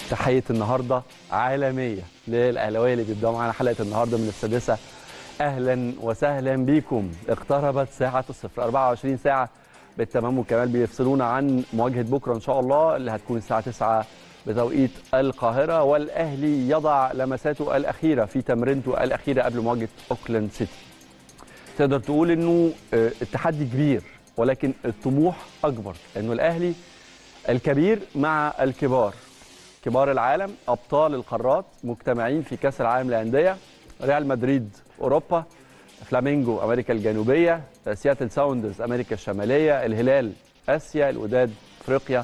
تحيه النهارده عالميه للاهلاويه اللي بيبداوا معانا حلقه النهارده من السادسه اهلا وسهلا بيكم اقتربت ساعه الصفر 24 ساعه بالتمام والكمال بيفصلونا عن مواجهه بكره ان شاء الله اللي هتكون الساعه 9 بتوقيت القاهره والاهلي يضع لمساته الاخيره في تمرينته الاخيره قبل مواجهه اوكلاند سيتي تقدر تقول انه آه، التحدي كبير ولكن الطموح اكبر لانه الاهلي الكبير مع الكبار كبار العالم ابطال القارات مجتمعين في كاس العالم للانديه ريال مدريد اوروبا فلامينجو امريكا الجنوبيه سياتل ساوندرز امريكا الشماليه الهلال اسيا الوداد افريقيا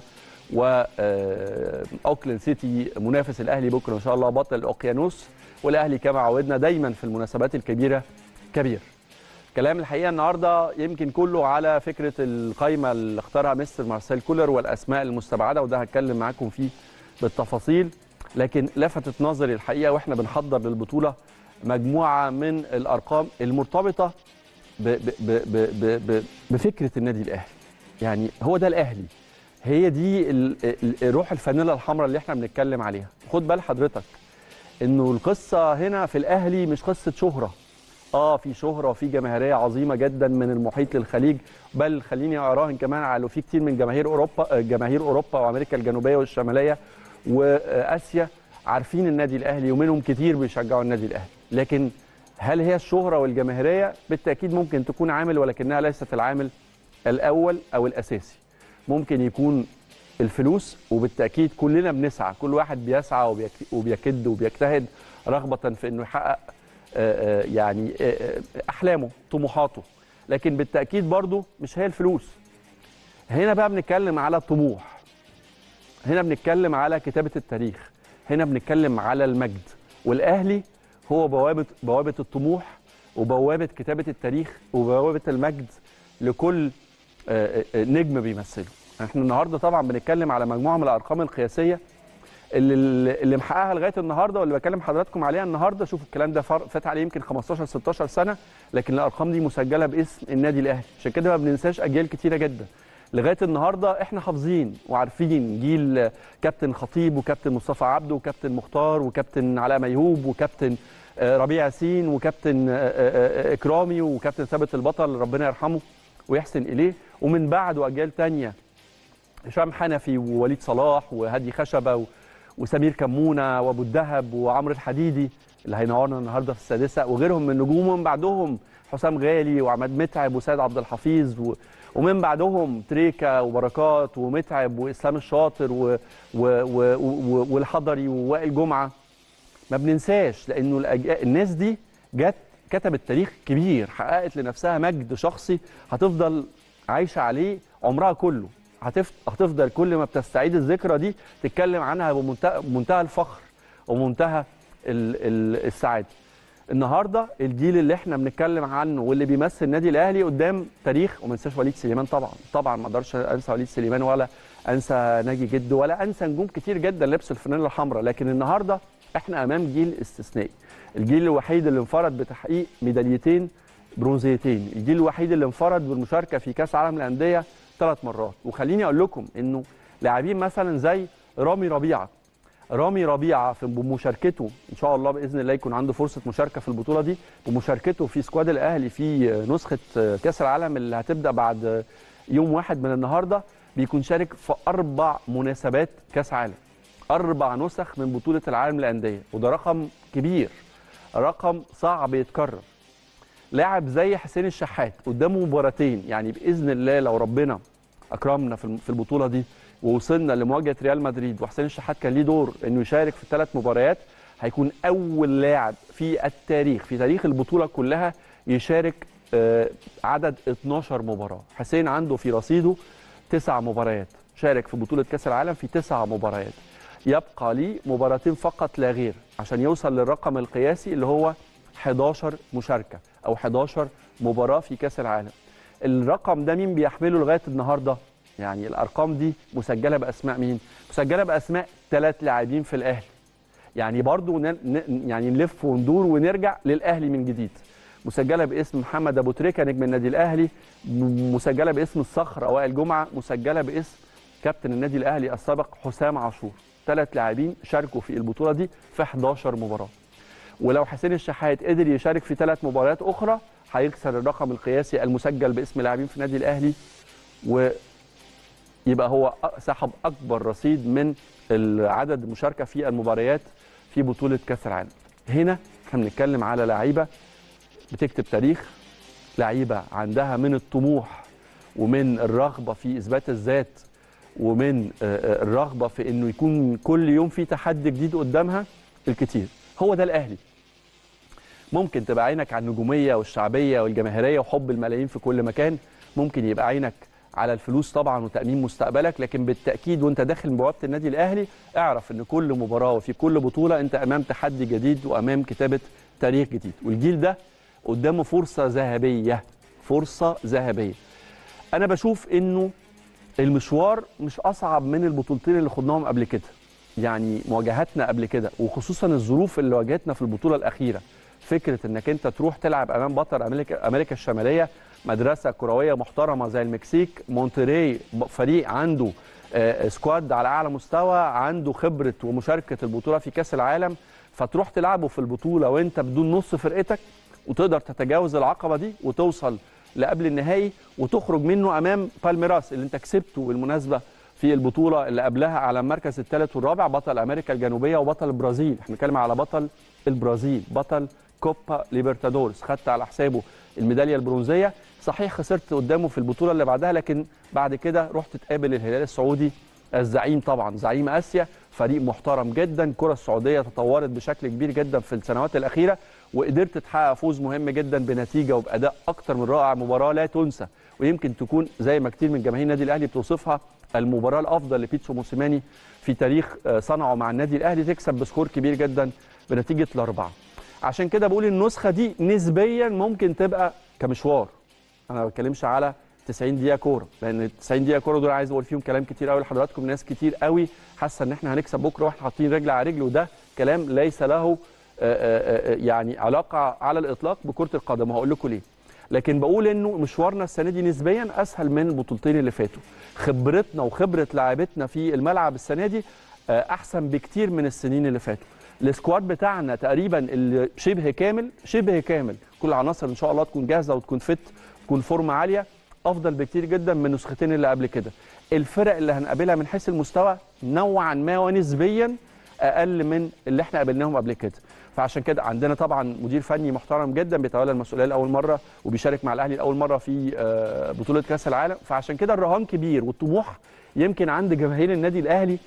واوكلاند سيتي منافس الاهلي بكره ان شاء الله بطل الاوقيانوس والاهلي كما عودنا دايما في المناسبات الكبيره كبير كلام الحقيقه النهارده يمكن كله على فكره القائمه اللي اختارها مستر مارسيل كولر والاسماء المستبعده وده هتكلم معاكم فيه بالتفاصيل لكن لفتت نظري الحقيقه واحنا بنحضر للبطوله مجموعه من الارقام المرتبطه ب ب ب ب ب ب بفكره النادي الاهلي يعني هو ده الاهلي هي دي ال- ال- روح الفانيلا الحمراء اللي احنا بنتكلم عليها خد بال حضرتك انه القصه هنا في الاهلي مش قصه شهره اه في شهره وفي جماهيريه عظيمه جدا من المحيط للخليج بل خليني اراهن كمان على في كتير من جماهير اوروبا جماهير اوروبا وامريكا الجنوبيه والشماليه واسيا عارفين النادي الاهلي ومنهم كتير بيشجعوا النادي الاهلي لكن هل هي الشهره والجماهيريه بالتاكيد ممكن تكون عامل ولكنها ليست العامل الاول او الاساسي ممكن يكون الفلوس وبالتاكيد كلنا بنسعى كل واحد بيسعى وبيك- وبيكد وبيجتهد رغبه في انه يحقق آه، آه، يعني آه، آه، احلامه طموحاته لكن بالتاكيد برضو مش هي الفلوس هنا بقى بنتكلم على الطموح هنا بنتكلم على كتابه التاريخ هنا بنتكلم على المجد والاهلي هو بوابه بوابه الطموح وبوابه كتابه التاريخ وبوابه المجد لكل آه، آه، نجم بيمثله احنا النهارده طبعا بنتكلم على مجموعه من الارقام القياسيه اللي اللي محققها لغايه النهارده واللي بكلم حضراتكم عليها النهارده شوفوا الكلام ده فر- فات عليه يمكن 15 16 سنه لكن الارقام دي مسجله باسم النادي الاهلي عشان كده ما بننساش اجيال كتيره جدا لغايه النهارده احنا حافظين وعارفين جيل كابتن خطيب وكابتن مصطفى عبده وكابتن مختار وكابتن علاء ميهوب وكابتن آه، ربيع ياسين وكابتن آه، آه، آه، اكرامي وكابتن ثابت البطل ربنا يرحمه ويحسن اليه ومن بعده اجيال تانية هشام حنفي ووليد صلاح وهادي خشبه و... وسمير كمونه وابو الدهب وعمرو الحديدي اللي هينورنا النهارده في السادسه وغيرهم من نجوم ومن بعدهم حسام غالي وعماد متعب وسيد عبد الحفيظ و... ومن بعدهم تريكا وبركات ومتعب واسلام الشاطر و... و... و... و... والحضري ووائل جمعه ما بننساش لانه الأج... الناس دي جت كتبت تاريخ كبير حققت لنفسها مجد شخصي هتفضل عايشه عليه عمرها كله هتف... هتفضل كل ما بتستعيد الذكرى دي تتكلم عنها بمنتهى بمنتهى الفخر ومنتهى ال... ال... السعاده النهارده الجيل اللي احنا بنتكلم عنه واللي بيمثل النادي الاهلي قدام تاريخ وما انساش وليد سليمان طبعا طبعا ما اقدرش انسى وليد سليمان ولا انسى ناجي جد ولا انسى نجوم كتير جدا لبسوا الفانيلا الحمراء لكن النهارده احنا امام جيل استثنائي الجيل الوحيد اللي انفرد بتحقيق ميداليتين برونزيتين الجيل الوحيد اللي انفرد بالمشاركه في كاس عالم الانديه ثلاث مرات وخليني اقول لكم انه لاعبين مثلا زي رامي ربيعه رامي ربيعه في بمشاركته ان شاء الله باذن الله يكون عنده فرصه مشاركه في البطوله دي بمشاركته في سكواد الاهلي في نسخه كاس العالم اللي هتبدا بعد يوم واحد من النهارده بيكون شارك في اربع مناسبات كاس عالم اربع نسخ من بطوله العالم للانديه وده رقم كبير رقم صعب يتكرر لاعب زي حسين الشحات قدامه مباراتين يعني باذن الله لو ربنا اكرمنا في في البطوله دي ووصلنا لمواجهه ريال مدريد وحسين الشحات كان ليه دور انه يشارك في الثلاث مباريات هيكون اول لاعب في التاريخ في تاريخ البطوله كلها يشارك آه، عدد 12 مباراه حسين عنده في رصيده تسع مباريات شارك في بطوله كاس العالم في تسع مباريات يبقى ليه مباراتين فقط لا غير عشان يوصل للرقم القياسي اللي هو 11 مشاركه او 11 مباراه في كاس العالم الرقم ده مين بيحمله لغايه النهارده يعني الارقام دي مسجله باسماء مين مسجله باسماء ثلاث لاعبين في الاهلي يعني برضو ن... ن... يعني نلف وندور ونرجع للاهلي من جديد مسجله باسم محمد ابو تريكه نجم النادي الاهلي م- مسجله باسم الصخر اوائل جمعه مسجله باسم كابتن النادي الاهلي السابق حسام عاشور ثلاث لاعبين شاركوا في البطوله دي في 11 مباراه ولو حسين الشحات قدر يشارك في ثلاث مباريات اخرى هيكسر الرقم القياسي المسجل باسم لاعبين في النادي الاهلي ويبقى هو سحب اكبر رصيد من عدد المشاركه في المباريات في بطوله كاس العالم هنا احنا بنتكلم على لعيبه بتكتب تاريخ لعيبه عندها من الطموح ومن الرغبه في اثبات الذات ومن الرغبه في انه يكون كل يوم في تحدي جديد قدامها الكتير هو ده الاهلي ممكن تبقى عينك على النجوميه والشعبيه والجماهيريه وحب الملايين في كل مكان ممكن يبقى عينك على الفلوس طبعا وتامين مستقبلك لكن بالتاكيد وانت داخل بوابه النادي الاهلي اعرف ان كل مباراه وفي كل بطوله انت امام تحدي جديد وامام كتابه تاريخ جديد والجيل ده قدامه فرصه ذهبيه فرصه ذهبيه انا بشوف انه المشوار مش اصعب من البطولتين اللي خدناهم قبل كده يعني مواجهاتنا قبل كده وخصوصا الظروف اللي واجهتنا في البطوله الاخيره فكره انك انت تروح تلعب امام بطل امريكا امريكا الشماليه مدرسه كرويه محترمه زي المكسيك مونتري فريق عنده سكواد على اعلى مستوى عنده خبره ومشاركه البطوله في كاس العالم فتروح تلعبه في البطوله وانت بدون نص فرقتك وتقدر تتجاوز العقبه دي وتوصل لقبل النهائي وتخرج منه امام بالميراس اللي انت كسبته بالمناسبه في البطوله اللي قبلها على المركز الثالث والرابع بطل امريكا الجنوبيه وبطل البرازيل احنا بنتكلم على بطل البرازيل بطل كوبا ليبرتادورس خدت على حسابه الميداليه البرونزيه صحيح خسرت قدامه في البطوله اللي بعدها لكن بعد كده رحت تقابل الهلال السعودي الزعيم طبعا زعيم اسيا فريق محترم جدا الكره السعوديه تطورت بشكل كبير جدا في السنوات الاخيره وقدرت تحقق فوز مهم جدا بنتيجه وباداء اكتر من رائع مباراه لا تنسى ويمكن تكون زي ما كتير من جماهير النادي الاهلي بتوصفها المباراه الافضل لبيتسو موسيماني في تاريخ صنعه مع النادي الاهلي تكسب بسكور كبير جدا بنتيجه الاربعه عشان كده بقول النسخه دي نسبيا ممكن تبقى كمشوار انا ما بتكلمش على 90 دقيقه كوره لان 90 دقيقه كوره دول عايز اقول فيهم كلام كتير قوي لحضراتكم ناس كتير قوي حاسه ان احنا هنكسب بكره واحنا حاطين رجل على رجل وده كلام ليس له يعني علاقه على الاطلاق بكره القدم وهقول لكم ليه لكن بقول انه مشوارنا السنه دي نسبيا اسهل من البطولتين اللي فاتوا خبرتنا وخبره لاعبتنا في الملعب السنه دي احسن بكتير من السنين اللي فاتوا السكواد بتاعنا تقريبا اللي شبه كامل شبه كامل كل العناصر ان شاء الله تكون جاهزه وتكون فت تكون فورمه عاليه افضل بكتير جدا من النسختين اللي قبل كده الفرق اللي هنقابلها من حيث المستوى نوعا ما ونسبيا اقل من اللي احنا قابلناهم قبل كده فعشان كده عندنا طبعا مدير فني محترم جدا بيتولى المسؤوليه لاول مره وبيشارك مع الاهلي لاول مره في بطوله كاس العالم فعشان كده الرهان كبير والطموح يمكن عند جماهير النادي الاهلي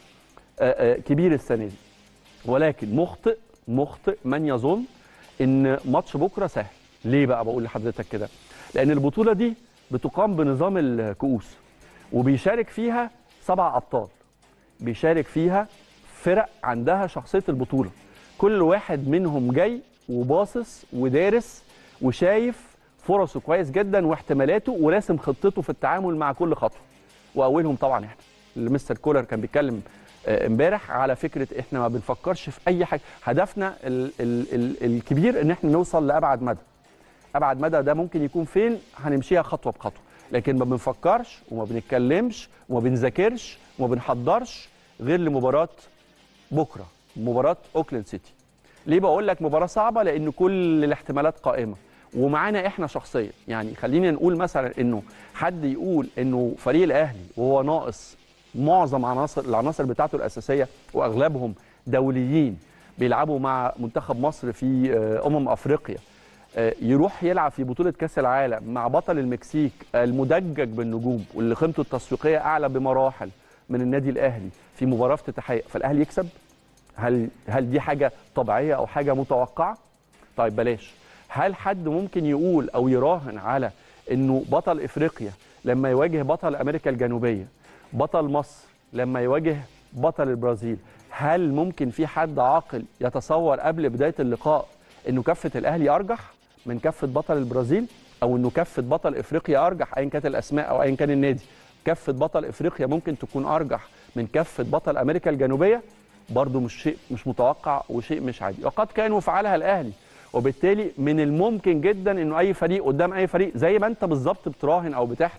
كبير السنه دي ولكن مخطئ مخطئ من يظن ان ماتش بكره سهل ليه بقى بقول لحضرتك كده لان البطوله دي بتقام بنظام الكؤوس وبيشارك فيها سبع ابطال بيشارك فيها فرق عندها شخصيه البطوله كل واحد منهم جاي وباصص ودارس وشايف فرصه كويس جدا واحتمالاته وراسم خطته في التعامل مع كل خطوه واولهم طبعا احنا اللي مستر كولر كان بيتكلم امبارح على فكره احنا ما بنفكرش في اي حاجه هدفنا ال ال ال الكبير ان احنا نوصل لابعد مدى ابعد مدى ده ممكن يكون فين هنمشيها خطوه بخطوه لكن ما بنفكرش وما بنتكلمش وما بنذاكرش وما بنحضرش غير لمباراه بكره مباراه اوكلاند سيتي ليه بقول لك مباراه صعبه لان كل الاحتمالات قائمه ومعانا احنا شخصيا يعني خلينا نقول مثلا انه حد يقول انه فريق الاهلي وهو ناقص معظم عناصر العناصر بتاعته الاساسيه واغلبهم دوليين بيلعبوا مع منتخب مصر في امم افريقيا يروح يلعب في بطوله كاس العالم مع بطل المكسيك المدجج بالنجوم واللي قيمته التسويقيه اعلى بمراحل من النادي الاهلي في مباراه افتتاحيه فالاهلي يكسب هل هل دي حاجه طبيعيه او حاجه متوقعه طيب بلاش هل حد ممكن يقول او يراهن على انه بطل افريقيا لما يواجه بطل امريكا الجنوبيه بطل مصر لما يواجه بطل البرازيل هل ممكن في حد عاقل يتصور قبل بدايه اللقاء انه كفه الاهلي ارجح من كفه بطل البرازيل او انه كفه بطل افريقيا ارجح ايا كانت الاسماء او ايا كان النادي كفه بطل افريقيا ممكن تكون ارجح من كفه بطل امريكا الجنوبيه برضه مش شيء مش متوقع وشيء مش عادي وقد كان وفعلها الاهلي وبالتالي من الممكن جدا انه اي فريق قدام اي فريق زي ما انت بالظبط بتراهن او بتحلم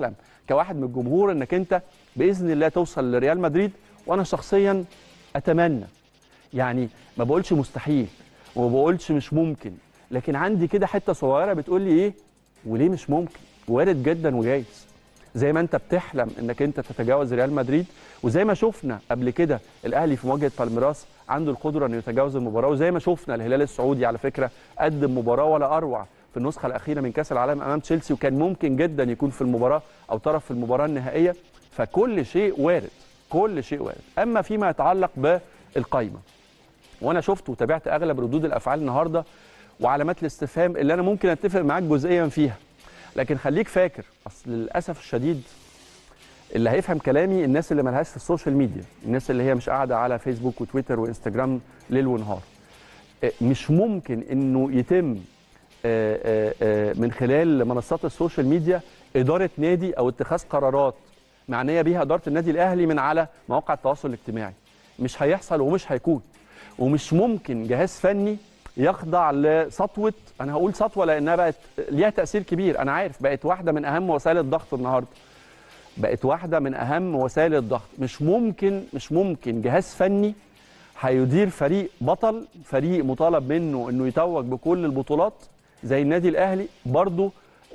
كواحد من الجمهور انك انت باذن الله توصل لريال مدريد وانا شخصيا اتمنى يعني ما بقولش مستحيل وما بقولش مش ممكن لكن عندي كده حته صغيره بتقول لي ايه وليه مش ممكن وارد جدا وجايز زي ما انت بتحلم انك انت تتجاوز ريال مدريد وزي ما شفنا قبل كده الاهلي في مواجهه بالميراس عنده القدره انه يتجاوز المباراه وزي ما شفنا الهلال السعودي على فكره قدم مباراه ولا اروع في النسخه الاخيره من كاس العالم امام تشيلسي وكان ممكن جدا يكون في المباراه او طرف في المباراه النهائيه فكل شيء وارد كل شيء وارد اما فيما يتعلق بالقايمه وانا شفت وتابعت اغلب ردود الافعال النهارده وعلامات الاستفهام اللي انا ممكن اتفق معاك جزئيا فيها لكن خليك فاكر اصل للاسف الشديد اللي هيفهم كلامي الناس اللي ملهاش في السوشيال ميديا الناس اللي هي مش قاعده على فيسبوك وتويتر وانستجرام ليل ونهار مش ممكن انه يتم من خلال منصات السوشيال ميديا اداره نادي او اتخاذ قرارات معنيه بيها اداره النادي الاهلي من على مواقع التواصل الاجتماعي مش هيحصل ومش هيكون ومش ممكن جهاز فني يخضع لسطوه انا هقول سطوه لانها بقت ليها تاثير كبير انا عارف بقت واحده من اهم وسائل الضغط النهارده بقت واحده من اهم وسائل الضغط مش ممكن مش ممكن جهاز فني هيدير فريق بطل فريق مطالب منه انه يتوج بكل البطولات زي النادي الاهلي برضه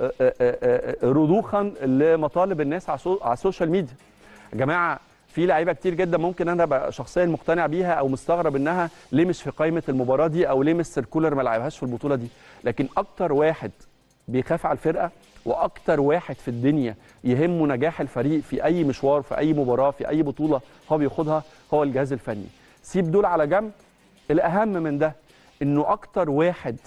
رضوخا لمطالب الناس على السوشيال ميديا يا جماعه في لعيبه كتير جدا ممكن انا ابقى شخصيا مقتنع بيها او مستغرب انها ليه مش في قائمه المباراه دي او ليه مستر كولر ما لعبهاش في البطوله دي لكن اكتر واحد بيخاف على الفرقه واكتر واحد في الدنيا يهمه نجاح الفريق في اي مشوار في اي مباراه في اي بطوله هو بياخدها هو الجهاز الفني سيب دول على جنب الاهم من ده انه اكتر واحد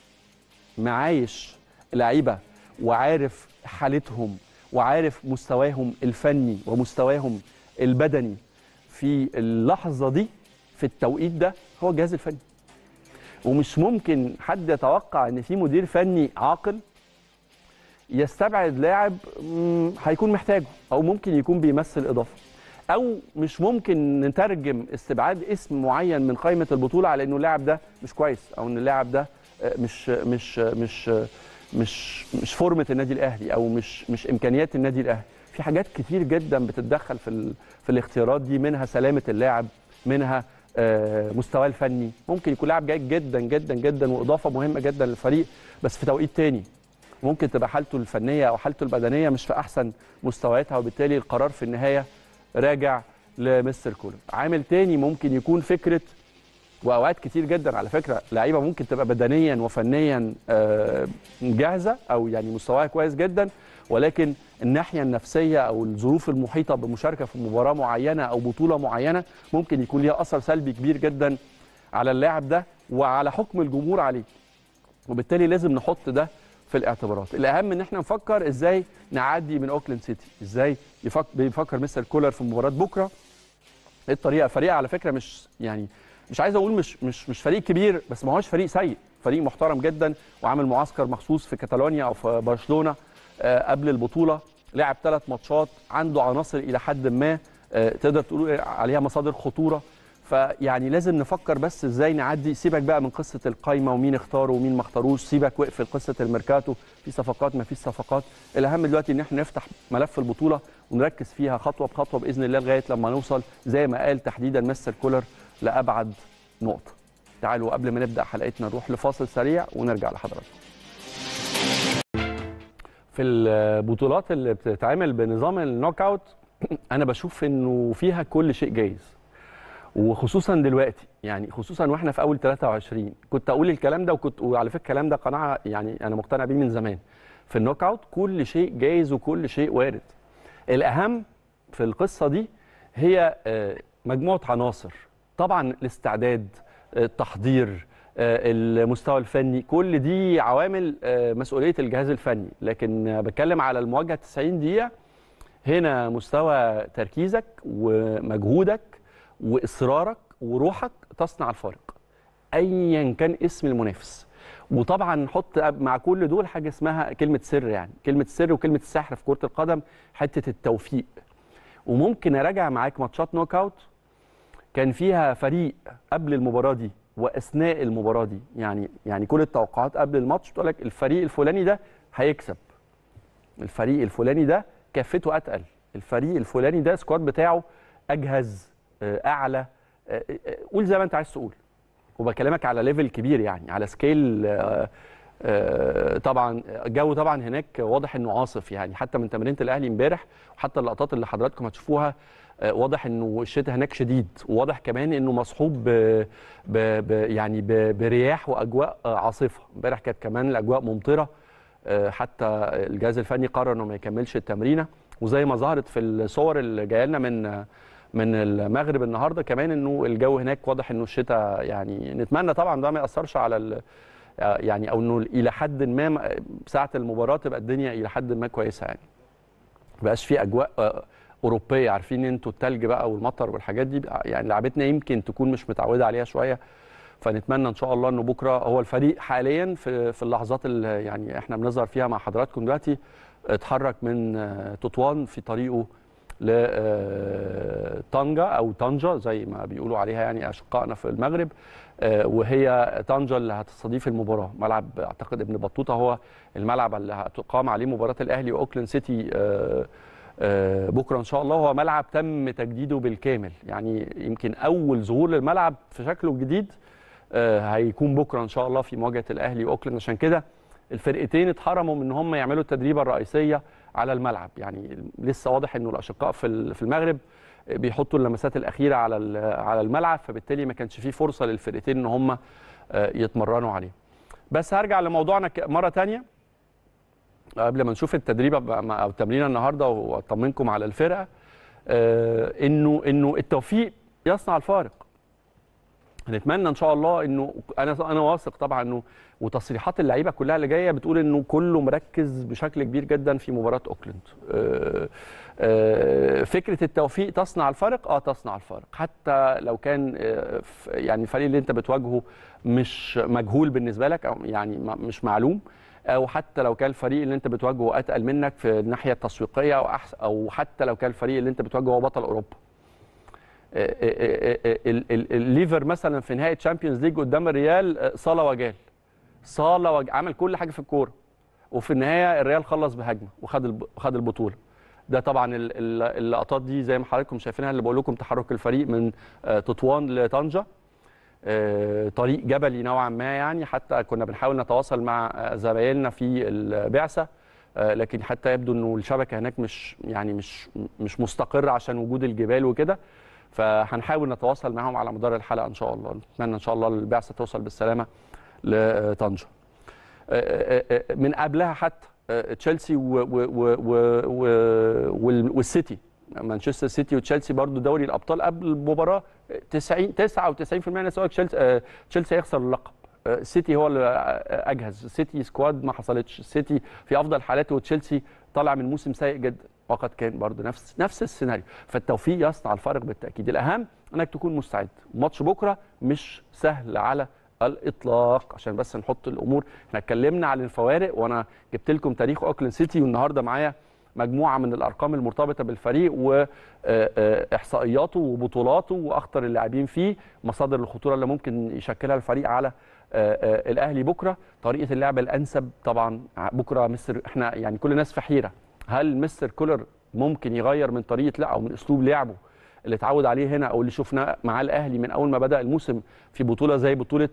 معايش لعيبه وعارف حالتهم وعارف مستواهم الفني ومستواهم البدني في اللحظه دي في التوقيت ده هو الجهاز الفني ومش ممكن حد يتوقع ان في مدير فني عاقل يستبعد لاعب هيكون محتاجه او ممكن يكون بيمثل اضافه او مش ممكن نترجم استبعاد اسم معين من قائمه البطوله على انه اللاعب ده مش كويس او ان اللاعب ده مش مش مش مش مش فورمه النادي الاهلي او مش مش امكانيات النادي الاهلي في حاجات كتير جدا بتتدخل في في الاختيارات دي منها سلامه اللاعب منها مستواه الفني ممكن يكون لاعب جيد جدا جدا جدا واضافه مهمه جدا للفريق بس في توقيت تاني ممكن تبقى حالته الفنيه او حالته البدنيه مش في احسن مستوياتها وبالتالي القرار في النهايه راجع لمستر كولر عامل تاني ممكن يكون فكره واوقات كتير جدا على فكره لعيبه ممكن تبقى بدنيا وفنيا جاهزه او يعني مستواها كويس جدا ولكن الناحيه النفسيه او الظروف المحيطه بمشاركه في مباراه معينه او بطوله معينه ممكن يكون ليها اثر سلبي كبير جدا على اللاعب ده وعلى حكم الجمهور عليه وبالتالي لازم نحط ده في الاعتبارات الاهم ان احنا نفكر ازاي نعدي من اوكلاند سيتي ازاي يفكر بيفكر مستر كولر في مباراه بكره ايه الطريقه فريق على فكره مش يعني مش عايز اقول مش مش مش فريق كبير بس ما هوش فريق سيء فريق محترم جدا وعامل معسكر مخصوص في كاتالونيا او في برشلونه قبل البطوله لعب ثلاث ماتشات عنده عناصر الى حد ما تقدر تقول عليها مصادر خطوره فيعني لازم نفكر بس ازاي نعدي سيبك بقى من قصه القايمه ومين اختاره ومين ما اختاروش سيبك وقف قصه الميركاتو في صفقات ما فيش صفقات الاهم دلوقتي ان احنا نفتح ملف البطوله ونركز فيها خطوه بخطوه باذن الله لغايه لما نوصل زي ما قال تحديدا مستر كولر لابعد نقطه تعالوا قبل ما نبدا حلقتنا نروح لفاصل سريع ونرجع لحضراتكم في البطولات اللي بتتعمل بنظام النوك اوت انا بشوف انه فيها كل شيء جايز وخصوصا دلوقتي يعني خصوصا واحنا في اول 23 كنت اقول الكلام ده وكنت وعلى فكره الكلام ده قناعه يعني انا مقتنع بيه من زمان في النوك اوت كل شيء جايز وكل شيء وارد الاهم في القصه دي هي مجموعه عناصر طبعا الاستعداد التحضير المستوى الفني كل دي عوامل مسؤوليه الجهاز الفني لكن بتكلم على المواجهه 90 دقيقه هنا مستوى تركيزك ومجهودك واصرارك وروحك تصنع الفارق ايا كان اسم المنافس وطبعا نحط مع كل دول حاجه اسمها كلمه سر يعني كلمه السر وكلمه السحر في كره القدم حته التوفيق وممكن اراجع معاك ماتشات نوك اوت كان فيها فريق قبل المباراه دي واثناء المباراه دي يعني يعني كل التوقعات قبل الماتش تقول لك الفريق الفلاني ده هيكسب الفريق الفلاني ده كافته اتقل الفريق الفلاني ده السكواد بتاعه اجهز آه، اعلى آه، آه، قول زي ما انت عايز تقول وبكلمك على ليفل كبير يعني على سكيل آه، آه، طبعا الجو طبعا هناك واضح انه عاصف يعني حتى من تمرينه الاهلي امبارح وحتى اللقطات اللي حضراتكم هتشوفوها آه، واضح انه الشتاء هناك شديد وواضح كمان انه مصحوب ب ب ب يعني ب برياح واجواء آه، عاصفه امبارح كانت كمان الاجواء ممطره آه، حتى الجهاز الفني قرر انه ما يكملش التمرينه وزي ما ظهرت في الصور اللي جايه لنا من من المغرب النهارده كمان انه الجو هناك واضح انه الشتاء يعني نتمنى طبعا ده ما ياثرش على ال يعني او انه الى حد ما ساعه المباراه تبقى الدنيا الى حد ما كويسه يعني ما بقاش في اجواء آه، اوروبيه عارفين انتوا التلج بقى والمطر والحاجات دي بقى يعني لعبتنا يمكن تكون مش متعوده عليها شويه فنتمنى ان شاء الله انه بكره هو الفريق حاليا في في اللحظات اللي يعني احنا بنظهر فيها مع حضراتكم دلوقتي اتحرك من آه، تطوان في طريقه لطنجة او طنجة زي ما بيقولوا عليها يعني اشقائنا في المغرب آه، وهي طنجة اللي هتستضيف المباراه ملعب اعتقد ابن بطوطه هو الملعب اللي هتقام عليه مباراه الاهلي واوكلاند سيتي آه، آه، بكره ان شاء الله هو ملعب تم تجديده بالكامل يعني يمكن اول ظهور للملعب في شكله الجديد آه، هيكون بكره ان شاء الله في مواجهه الاهلي واوكلاند عشان كده الفرقتين اتحرموا من ان هم يعملوا التدريبه الرئيسيه على الملعب يعني لسه واضح انه الاشقاء في ال- في المغرب بيحطوا اللمسات الاخيره على ال- على الملعب فبالتالي ما كانش فيه فرصه للفرقتين ان هم آه، يتمرنوا عليه بس هرجع لموضوعنا ك- مره تانية قبل ما نشوف التدريبه بقى مع- او التمرين النهارده واطمنكم على الفرقه آه، انه انه التوفيق يصنع الفارق نتمنى ان شاء الله انه انا انا واثق طبعا انه وتصريحات اللعيبه كلها اللي جايه بتقول انه كله مركز بشكل كبير جدا في مباراه اوكلاند آه، آه، فكره التوفيق تصنع الفارق اه تصنع الفارق حتى لو كان آه، ف- يعني الفريق اللي انت بتواجهه مش مجهول بالنسبه لك او يعني ما- مش معلوم او حتى لو كان الفريق اللي انت بتواجهه اتقل منك في الناحيه التسويقيه او أحسن او حتى لو كان الفريق اللي انت بتواجهه هو بطل اوروبا ال- ال- الليفر مثلا في نهائي تشامبيونز ليج قدام الريال آه، صاله وجال صاله وج... عمل كل حاجه في الكوره وفي النهايه الريال خلص بهجمه وخد الب... خد البطوله ده طبعا ال- ال- اللقطات دي زي ما حضراتكم شايفينها اللي بقول لكم تحرك الفريق من آه، تطوان لطنجه آه، طريق جبلي نوعا ما يعني حتى كنا بنحاول نتواصل مع آه، زمايلنا في البعثه آه، لكن حتى يبدو انه الشبكه هناك مش يعني مش مش مستقره عشان وجود الجبال وكده فهنحاول نتواصل معاهم على مدار الحلقه ان شاء الله نتمنى ان شاء الله البعثه توصل بالسلامه لطنجه آه، آه، آه، من قبلها حتى آه، تشيلسي و- و- و- و- و- وال- والسيتي مانشستر سيتي وتشيلسي برضو دوري الابطال قبل المباراه 90 99% من الناس تشيلسي آه، تشيلسي هيخسر اللقب آه، السيتي هو اللي آه، اجهز السيتي سكواد ما حصلتش السيتي في افضل حالاته وتشيلسي طالع من موسم سيء جدا وقد كان برضو نفس نفس السيناريو فالتوفيق يصنع الفارق بالتاكيد الاهم انك تكون مستعد ماتش بكره مش سهل على الاطلاق عشان بس نحط الامور احنا اتكلمنا عن الفوارق وانا جبت لكم تاريخ اوكلاند سيتي والنهارده معايا مجموعه من الارقام المرتبطه بالفريق واحصائياته وبطولاته واخطر اللاعبين فيه مصادر الخطوره اللي ممكن يشكلها الفريق على آه، آه، الاهلي بكره طريقه اللعب الانسب طبعا بكره مستر احنا يعني كل الناس في حيره هل مستر كولر ممكن يغير من طريقه لعبه او من اسلوب لعبه اللي اتعود عليه هنا او اللي شفناه مع الاهلي من اول ما بدا الموسم في بطوله زي بطوله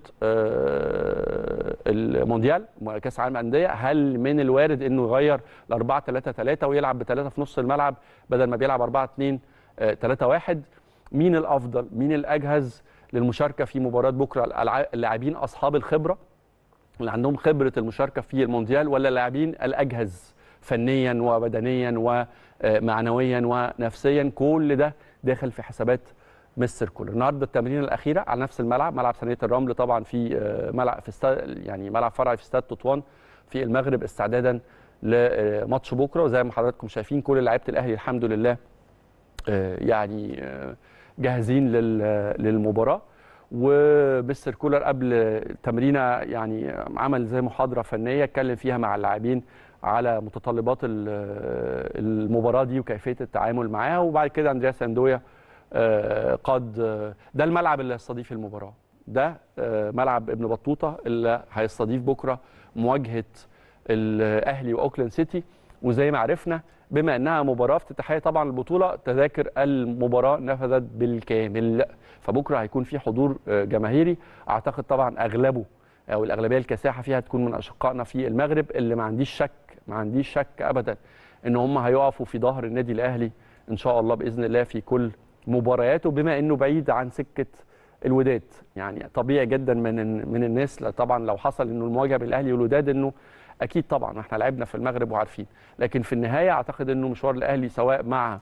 آه، المونديال كاس العالم انديه هل من الوارد انه يغير ل 4 3 3 ويلعب بثلاثه في نص الملعب بدل ما بيلعب 4 2 3 1 مين الافضل مين الاجهز للمشاركه في مباراه بكره الألع- اللاعبين اصحاب الخبره اللي عندهم خبره المشاركه في المونديال ولا اللاعبين الاجهز فنيا وبدنيا ومعنويا ونفسيا كل ده داخل في حسابات مستر كولر النهارده التمرين الاخيره على نفس الملعب ملعب ثانيه الرمل طبعا في آه، ملعب في استاد يعني ملعب فرعي في استاد تطوان في المغرب استعدادا لماتش بكره وزي ما حضراتكم شايفين كل لعيبه الاهلي الحمد لله آه، يعني آه، جاهزين لل- للمباراه ومستر كولر قبل التمرينه يعني عمل زي محاضره فنيه اتكلم فيها مع اللاعبين على متطلبات ال- المباراه دي وكيفيه التعامل معاها وبعد كده اندرياس اندويا آه، قاد آه، ده الملعب اللي هيستضيف المباراه ده آه، ملعب ابن بطوطه اللي هيستضيف بكره مواجهه الاهلي واوكلاند سيتي وزي ما عرفنا بما انها مباراه افتتاحيه طبعا البطوله تذاكر المباراه نفذت بالكامل فبكره هيكون في حضور آه، جماهيري اعتقد طبعا اغلبه او الاغلبيه الكاسحه فيها تكون من اشقائنا في المغرب اللي ما عنديش شك ما عنديش شك ابدا ان هم هيقفوا في ظهر النادي الاهلي ان شاء الله باذن الله في كل مبارياته بما انه بعيد عن سكه الوداد يعني طبيعي جدا من من الناس طبعا لو حصل انه المواجهه بين الاهلي والوداد انه اكيد طبعا احنا لعبنا في المغرب وعارفين لكن في النهايه اعتقد انه مشوار الاهلي سواء مع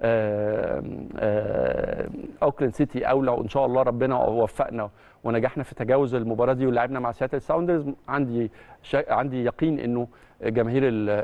آه، آه، اوكلاند سيتي او لو ان شاء الله ربنا وفقنا ونجحنا في تجاوز المباراه دي ولعبنا مع سياتل ساوندرز عندي شا... عندي يقين انه جماهير ال-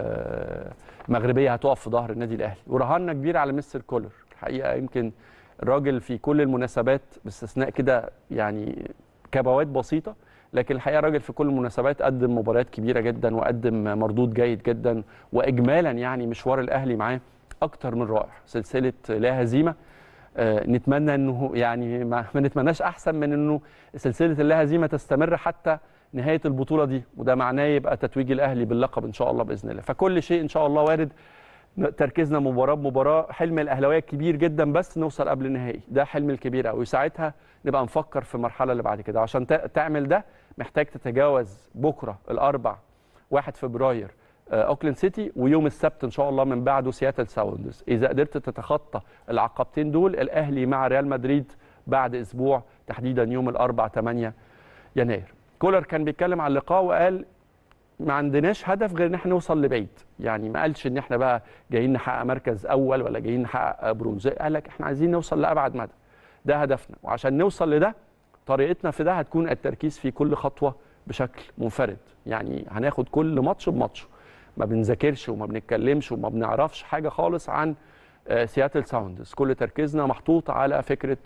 ال- المغربيه هتقف في ظهر النادي الاهلي ورهنا كبير على مستر كولر الحقيقه يمكن الراجل في كل المناسبات باستثناء كده يعني كبوات بسيطه لكن الحقيقه الراجل في كل المناسبات قدم مباريات كبيره جدا وقدم مردود جيد جدا واجمالا يعني مشوار الاهلي معاه اكتر من رائع سلسله لا هزيمه آه، نتمنى انه يعني ما ما نتمناش احسن من انه سلسله اللا هزيمه تستمر حتى نهايه البطوله دي وده معناه يبقى تتويج الاهلي باللقب ان شاء الله باذن الله فكل شيء ان شاء الله وارد تركيزنا مباراه بمباراه حلم الاهلاويه كبير جدا بس نوصل قبل النهائي ده حلم الكبير قوي ساعتها نبقى نفكر في المرحله اللي بعد كده عشان تا- تعمل ده محتاج تتجاوز بكره الاربع 1 فبراير آه، اوكلاند سيتي ويوم السبت ان شاء الله من بعده سياتل ساوندرز اذا قدرت تتخطى العقبتين دول الاهلي مع ريال مدريد بعد اسبوع تحديدا يوم الاربع 8 يناير كولر كان بيتكلم عن اللقاء وقال ما عندناش هدف غير ان احنا نوصل لبعيد يعني ما قالش ان احنا بقى جايين نحقق مركز اول ولا جايين نحقق برونز قال لك احنا عايزين نوصل لابعد مدى ده هدفنا وعشان نوصل لده طريقتنا في ده هتكون التركيز في كل خطوه بشكل منفرد يعني هناخد كل ماتش بماتش ما بنذاكرش وما بنتكلمش وما بنعرفش حاجه خالص عن آه، سياتل ساوندز كل تركيزنا محطوط على فكره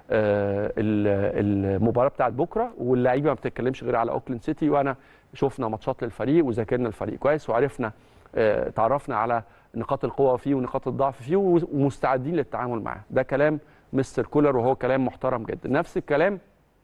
آه، ال- المباراه بتاعت بكره واللعيبه ما بتتكلمش غير على اوكلاند سيتي وانا شفنا ماتشات للفريق وذاكرنا الفريق كويس وعرفنا آه، تعرفنا على نقاط القوه فيه ونقاط الضعف فيه ومستعدين للتعامل معاه ده كلام مستر كولر وهو كلام محترم جدا نفس الكلام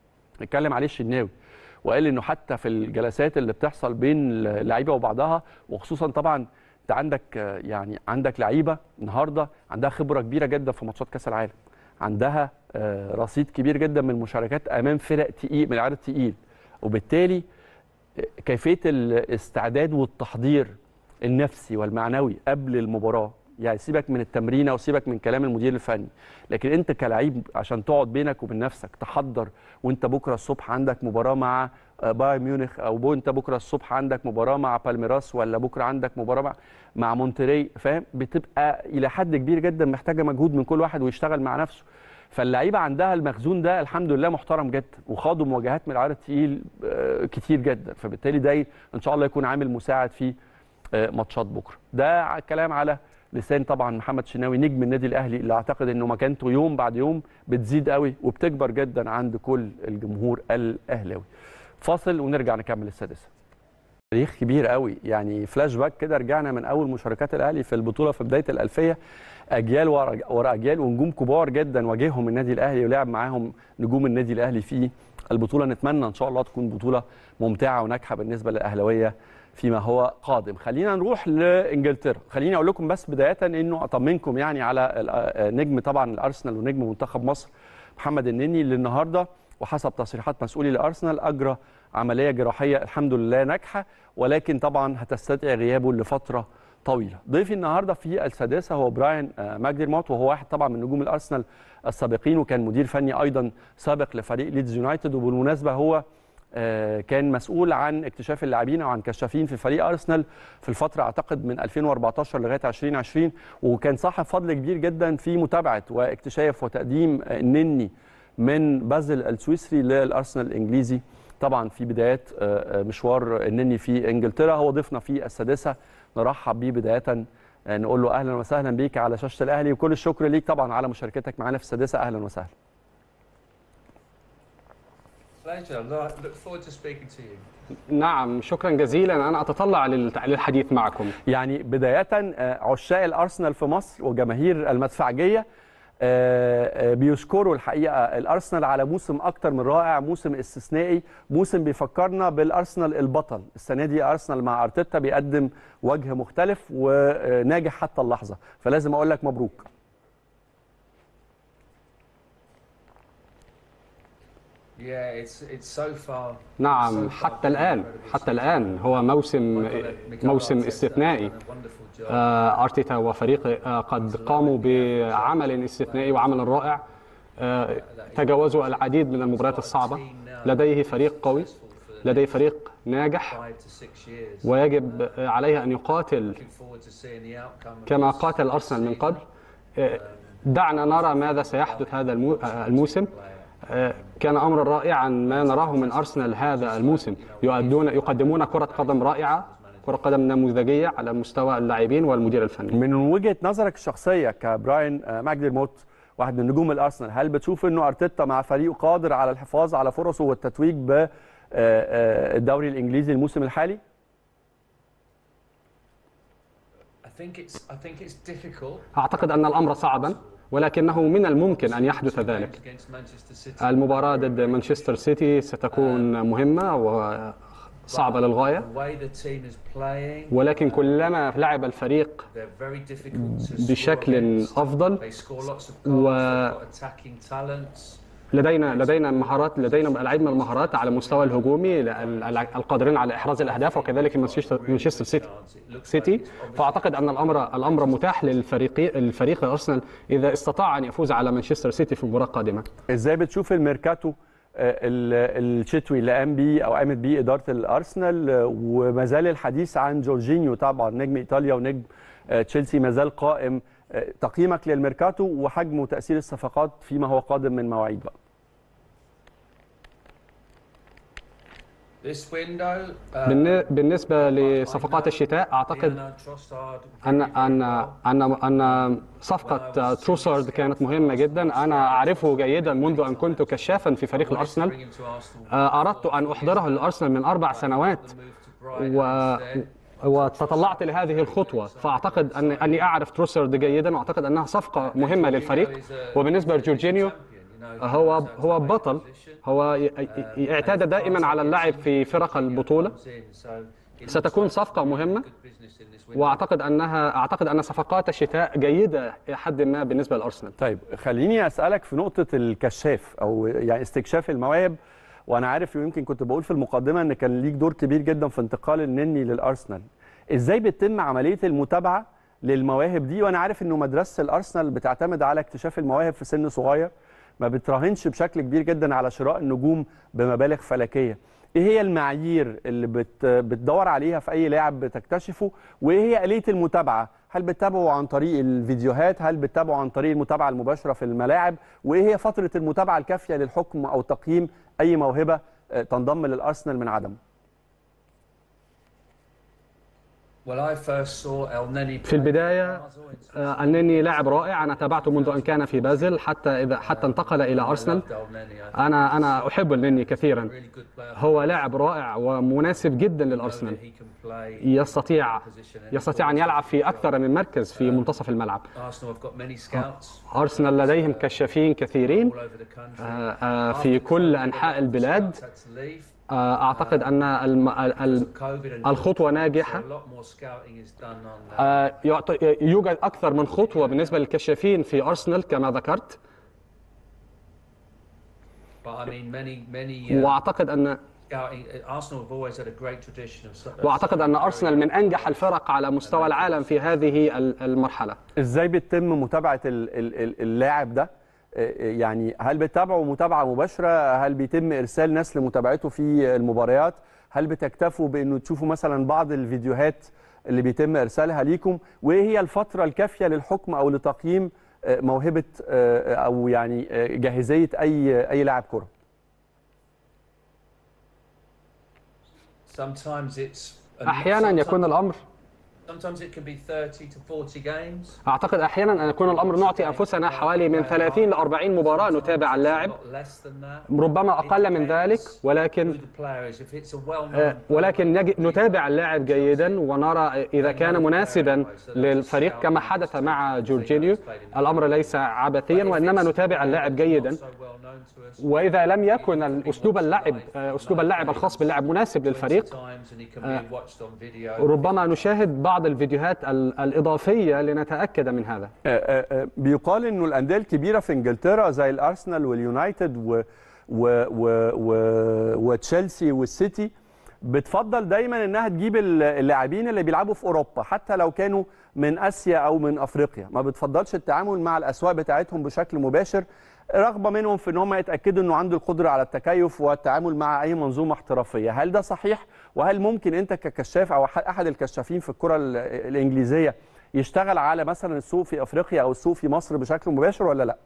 اتكلم عليه الشناوي وقال انه حتى في الجلسات اللي بتحصل بين اللعيبه وبعضها وخصوصا طبعا انت عندك آه، يعني عندك لعيبه النهارده عندها خبره كبيره جدا في ماتشات كاس العالم عندها آه، رصيد كبير جدا من المشاركات امام فرق تقيل من العدد تقيل وبالتالي آه، كيفيه الاستعداد والتحضير النفسي والمعنوي قبل المباراه يعني سيبك من التمرينه وسيبك من كلام المدير الفني لكن انت كلعيب عشان تقعد بينك وبين نفسك تحضر وانت بكره الصبح عندك مباراه مع آه، بايرن ميونخ او بو انت بكره الصبح عندك مباراه مع بالميراس ولا بكره عندك مباراه مع مع مونتري فاهم بتبقى الى حد كبير جدا محتاجه مجهود من كل واحد ويشتغل مع نفسه فاللعيبه عندها المخزون ده الحمد لله محترم جدا وخاضوا مواجهات من العدد تقيل آه، كتير جدا فبالتالي ده ان شاء الله يكون عامل مساعد في آه، ماتشات بكره ده ع- كلام على لسان طبعا محمد شناوي نجم النادي الاهلي اللي اعتقد انه مكانته يوم بعد يوم بتزيد قوي وبتكبر جدا عند كل الجمهور الاهلاوي فاصل ونرجع نكمل السادسه تاريخ كبير قوي يعني فلاش باك كده رجعنا من اول مشاركات الاهلي في البطوله في بدايه الالفيه اجيال ورا ورا اجيال ونجوم كبار جدا واجههم النادي الاهلي ولعب معاهم نجوم النادي الاهلي في البطوله نتمنى ان شاء الله تكون بطوله ممتعه وناجحه بالنسبه للاهلاويه فيما هو قادم خلينا نروح لانجلترا خليني اقول لكم بس بدايه انه اطمنكم يعني على ال- نجم طبعا الارسنال ونجم منتخب مصر محمد النني اللي النهارده وحسب تصريحات مسؤولي الارسنال اجرى عمليه جراحيه الحمد لله ناجحه ولكن طبعا هتستدعي غيابه لفتره طويله ضيفي النهارده في السادسه هو براين آه، ماجديرموت وهو واحد طبعا من نجوم الارسنال السابقين وكان مدير فني ايضا سابق لفريق ليدز يونايتد وبالمناسبه هو آه، كان مسؤول عن اكتشاف اللاعبين او عن كشافين في فريق ارسنال في الفتره اعتقد من 2014 لغايه 2020 وكان صاحب فضل كبير جدا في متابعه واكتشاف وتقديم آه، النني من بازل السويسري للارسنال الانجليزي طبعا في بدايات آه، آه، مشوار النني في انجلترا هو ضيفنا في السادسه نرحب بيه بدايه آه، نقول له اهلا وسهلا بيك على شاشه الاهلي وكل الشكر ليك طبعا على مشاركتك معنا في السادسه اهلا وسهلا Pleasure. Look look forward to speaking to you. نعم شكرا جزيلا انا اتطلع للت- للحديث معكم يعني بداية آه، عشاق الأرسنال في مصر وجماهير المدفعجية آه، آه، بيشكروا الحقيقه الارسنال على موسم اكتر من رائع موسم استثنائي موسم بيفكرنا بالارسنال البطل السنه دي ارسنال مع ارتيتا بيقدم وجه مختلف وناجح حتى اللحظه فلازم اقول لك مبروك Yeah, it's it's so far. نعم so far حتى been الآن incredibly حتى الآن هو موسم Mikel موسم Arteta استثنائي done a wonderful job. آه، أرتيتا وفريقه آه، قد قاموا بعمل استثنائي وعمل رائع آه، تجاوزوا العديد من المباريات الصعبة لديه فريق قوي لديه فريق ناجح Five to six years. ويجب آه، عليه أن يقاتل Looking forward to seeing the outcome. of كما this قاتل أرسنال من قبل آه، دعنا نرى ماذا سيحدث هذا المو- آه، الموسم آه، كان أمرا رائعا ما نراه من أرسنال هذا الموسم يؤدون يقدمون كرة قدم رائعة كرة قدم نموذجية على مستوى اللاعبين والمدير الفني من وجهه نظرك الشخصيه كبراين آه، ماجدرموت واحد من نجوم الارسنال هل بتشوف انه ارتيتا مع فريقه قادر على الحفاظ على فرصه والتتويج بالدوري الانجليزي الموسم الحالي I think it's I think it's difficult. أعتقد أن الأمر صعبا ولكنه من الممكن أن يحدث ذلك Games against Manchester City. المباراة ضد مانشستر سيتي ستكون مهمة وصعبة للغاية The way the team is playing, ولكن كلما لعب الفريق they're very difficult to score بشكل against. أفضل They score lots of goals. و- They've got attacking talents. لدينا لدينا مهارات لدينا العديد من المهارات على المستوى الهجومي ال- ال- القادرين على احراز الاهداف وكذلك مانشستر مانشستر سيتي سيتي فاعتقد ان الامر الامر متاح للفريق الفريق ارسنال اذا استطاع ان يفوز على مانشستر سيتي في مباراه قادمه ازاي بتشوف الميركاتو آه، ال- الشتوي اللي قام بيه او قامت بيه اداره الارسنال آه، وما زال الحديث عن جورجينيو طبعا نجم ايطاليا ونجم آه، تشيلسي ما زال قائم آه، تقييمك للميركاتو وحجم وتاثير الصفقات فيما هو قادم من مواعيد بقى This window. uh, بالن- بالنسبه لصفقات الشتاء اعتقد Leonard Trossard ان very, very ان well. ان ان صفقه تروسارد كانت مهمه جدا انا اعرفه جيدا منذ ان كنت كشافا في فريق Wanted to الارسنال bring him to Arsenal. آه، اردت ان احضره للارسنال من اربع سنوات The move to Brighton و... instead. وتطلعت لهذه الخطوة فأعتقد أن أني أعرف تروسرد جيدا وأعتقد أنها صفقة مهمة للفريق وبالنسبة لجورجينيو هو هو بطل هو ي- ي- اعتاد دائما على اللعب في فرق البطولة ستكون صفقة مهمة وأعتقد أنها أعتقد أن صفقات الشتاء جيدة إلى حد ما بالنسبة للأرسنال طيب خليني اسالك في نقطه الكشاف او يعني استكشاف المواهب وانا عارف يمكن كنت بقول في المقدمه ان كان ليك دور كبير جدا في انتقال النني للارسنال ازاي بتتم عمليه المتابعه للمواهب دي وانا عارف انه مدرسه الارسنال بتعتمد على اكتشاف المواهب في سن صغير ما بتراهنش بشكل كبير جدا على شراء النجوم بمبالغ فلكيه ايه هي المعايير اللي بت بتدور عليها في اي لاعب بتكتشفه وايه هي اليه المتابعه هل بتتابعوا عن طريق الفيديوهات هل بتتابعوا عن طريق المتابعه المباشره في الملاعب وايه هي فتره المتابعه الكافيه للحكم او تقييم اي موهبه آه، تنضم للارسنال من عدم في البداية آه، أنني لاعب رائع أنا تابعته منذ أن كان في بازل حتى إذا حتى انتقل إلى أرسنال أنا أنا أحب النني كثيرا هو لاعب رائع ومناسب جدا للأرسنال يستطيع يستطيع أن يلعب في أكثر من مركز في منتصف الملعب أرسنال لديهم كشافين كثيرين آه، آه، في كل أنحاء البلاد آه، أعتقد أن الم- ال- ال- الخطوة ناجحة آه، يعط- يوجد أكثر من خطوة بالنسبة للكشافين في أرسنال كما ذكرت وأعتقد أن وأعتقد أن أرسنال من أنجح الفرق على مستوى العالم في هذه ال- المرحلة ازاي بتتم متابعه ال- ال- ال- اللاعب ده آه، يعني هل بتتابعوا متابعه مباشره هل بيتم ارسال ناس لمتابعته في المباريات هل بتكتفوا بانه تشوفوا مثلا بعض الفيديوهات اللي بيتم ارسالها ليكم وايه هي الفتره الكافيه للحكم او لتقييم آه، موهبه آه، او يعني آه، جاهزيه اي اي لاعب كره أحيانا يكون الأمر Sometimes it can be 30 to 40 games. اعتقد احيانا ان يكون الامر نعطي انفسنا حوالي من 30 ل 40 مباراه نتابع اللاعب A lot less than that. ربما اقل من ذلك ولكن Who the player is. If it's a well-known آه، ولكن نج- نتابع اللاعب جيدا ونرى اذا كان مناسبا للفريق كما حدث مع جورجينيو الامر ليس عبثيا وانما نتابع اللاعب جيدا so well known to us. واذا لم يكن الاسلوب اللعب آه، اسلوب اللعب الخاص باللاعب مناسب للفريق Times and he can be watched on video. ربما نشاهد بعض الفيديوهات ال- الاضافيه لنتاكد من هذا آه، آه، آه، بيقال انه الانديه الكبيره في انجلترا زي الارسنال واليونايتد و و و و وتشيلسي والسيتي بتفضل دايما انها تجيب ال- اللاعبين اللي بيلعبوا في اوروبا حتى لو كانوا من اسيا او من افريقيا ما بتفضلش التعامل مع الاسواق بتاعتهم بشكل مباشر رغبه منهم في ان هم يتاكدوا انه عنده القدره على التكيف والتعامل مع اي منظومه احترافيه هل ده صحيح وهل ممكن انت ككشاف او ح- احد الكشافين في الكره ال- الانجليزيه يشتغل على مثلا السوق في افريقيا او السوق في مصر بشكل مباشر ولا لا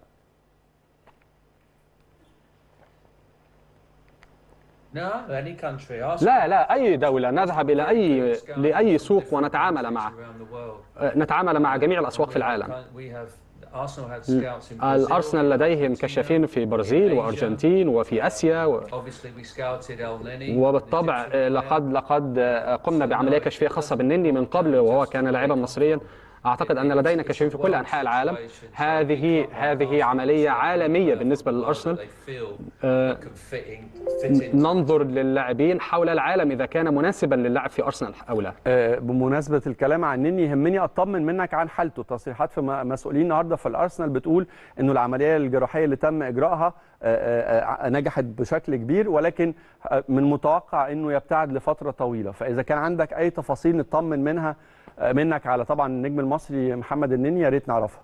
No, any country. Ask لا لا اي دوله نذهب الى اي لاي سوق ونتعامل معه around the world. آه، نتعامل مع جميع الاسواق في العالم We have Arsenal had scouts in Brazil. الارسنال لديهم كشافين في برازيل وارجنتين وفي اسيا و... Obviously, we scouted El Neni. وبالطبع آه، لقد لقد آه، قمنا بعمليه كشفيه خاصه بالنني من قبل وهو كان لاعبا مصريا اعتقد ان لدينا كشافين في كل انحاء العالم هذه هذه عمليه عالميه بالنسبه للارسنال They feel آه، can fit in, fit in. ننظر للاعبين حول العالم اذا كان مناسبا للعب في ارسنال او لا آه، بمناسبه الكلام عن نني يهمني اطمن منك عن حالته تصريحات في م- مسؤولين النهارده في الارسنال بتقول انه العمليه الجراحيه اللي تم اجراءها آه، آه، آه، نجحت بشكل كبير ولكن آه، من المتوقع انه يبتعد لفتره طويله فاذا كان عندك اي تفاصيل نطمن منها آه، منك على طبعا النجم المصري محمد النني يا ريت نعرفها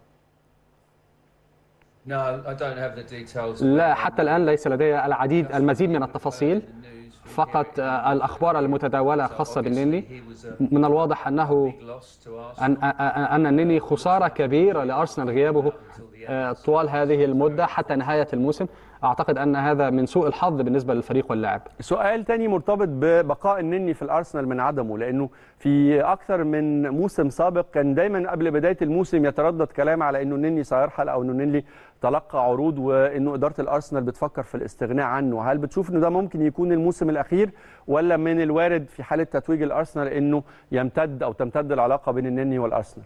No, I don't have the details. لا حتى الان ليس لدي العديد المزيد من التفاصيل فقط آه، الاخبار المتداوله خاصه بالنني He was a من الواضح انه big loss to us. أن أن- أن النني خسارة كبيرة لأرسنال غيابه آه، طوال هذه المدة حتى نهاية الموسم أعتقد أن هذا من سوء الحظ بالنسبة للفريق واللاعب سؤال تاني مرتبط ببقاء النني في الارسنال من عدمه لانه في اكثر من موسم سابق كان دايما قبل بدايه الموسم يتردد كلام على انه النني سيرحل او انه النني تلقى عروض وانه اداره الارسنال بتفكر في الاستغناء عنه هل بتشوف انه ده ممكن يكون الموسم الاخير ولا من الوارد في حاله تتويج الارسنال انه يمتد او تمتد العلاقه بين النني والارسنال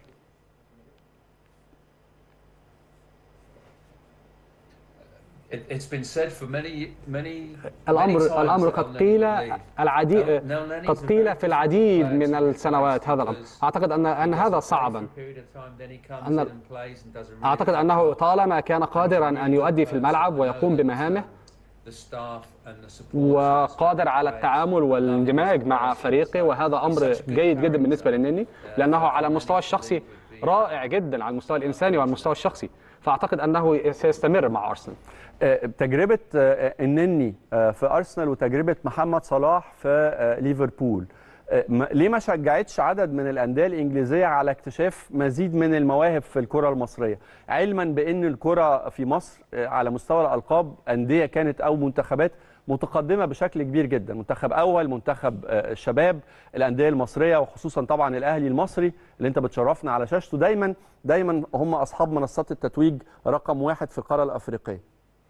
It, it's been said for many, many, many الأمر times الأمر that قد El قيل Neni will leave. العديد No, no, Nenny's قد a قيل very في العديد good من player. السنوات هذا الأمر أعتقد أن أن هذا صعبا For a period of time, then he comes أن- in and plays and does a really أعتقد good أنه job. طالما كان قادرا أن يؤدي في الملعب ويقوم بمهامه The staff and the supporters وقادر على التعامل والاندماج مع فريقه وهذا امر جيد جدا بالنسبه للنني لانه على المستوى الشخصي رائع جدا على المستوى الانساني وعلى المستوى الشخصي فاعتقد انه سيستمر مع ارسنال آه، تجربه آه، النني آه، في ارسنال وتجربه محمد صلاح في آه، ليفربول آه، ما- ليه ما شجعتش عدد من الانديه الانجليزيه على اكتشاف مزيد من المواهب في الكره المصريه علما بان الكره في مصر آه، على مستوى الالقاب انديه كانت او منتخبات متقدمه بشكل كبير جدا منتخب اول منتخب آه، الشباب الانديه المصريه وخصوصا طبعا الاهلي المصري اللي انت بتشرفنا على شاشته دايما دايما هم اصحاب منصات التتويج رقم واحد في القاره الافريقيه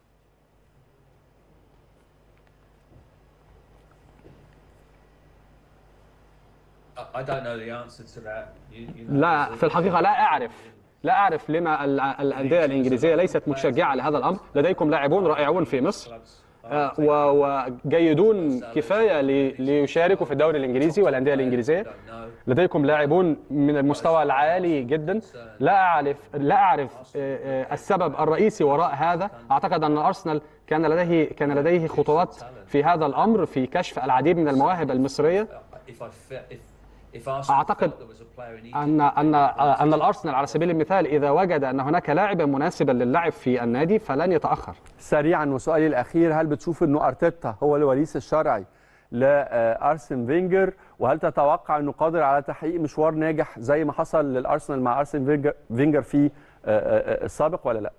I- I don't know the answer to that. You, you know, لا there's a- في الحقيقه لا اعرف لا اعرف لما ال- الانديه الانجليزيه ليست متشجعه لهذا الامر لديكم لاعبون رائعون في مصر آه، و- وجيدون كفايه لي- ليشاركوا في الدوري الانجليزي والانديه الانجليزيه don't know. لديكم لاعبون من المستوى العالي جدا لا اعرف لا اعرف آه، آه، السبب الرئيسي وراء هذا اعتقد ان ارسنال كان لديه كان لديه خطوات في هذا الامر في كشف العديد من المواهب المصريه If I fe- if if Arsenal أعتقد felt there was a player in Egypt, ان ان آه، ان الارسنال على سبيل المثال اذا وجد ان هناك لاعبا مناسبا للعب في النادي فلن يتاخر سريعا وسؤالي الاخير هل بتشوف انه ارتيتا هو الوريث الشرعي لارسن فينجر وهل تتوقع انه قادر على تحقيق مشوار ناجح زي ما حصل للارسنال مع ارسن فينجر- فينجر في آه، آه، آه، السابق ولا لا؟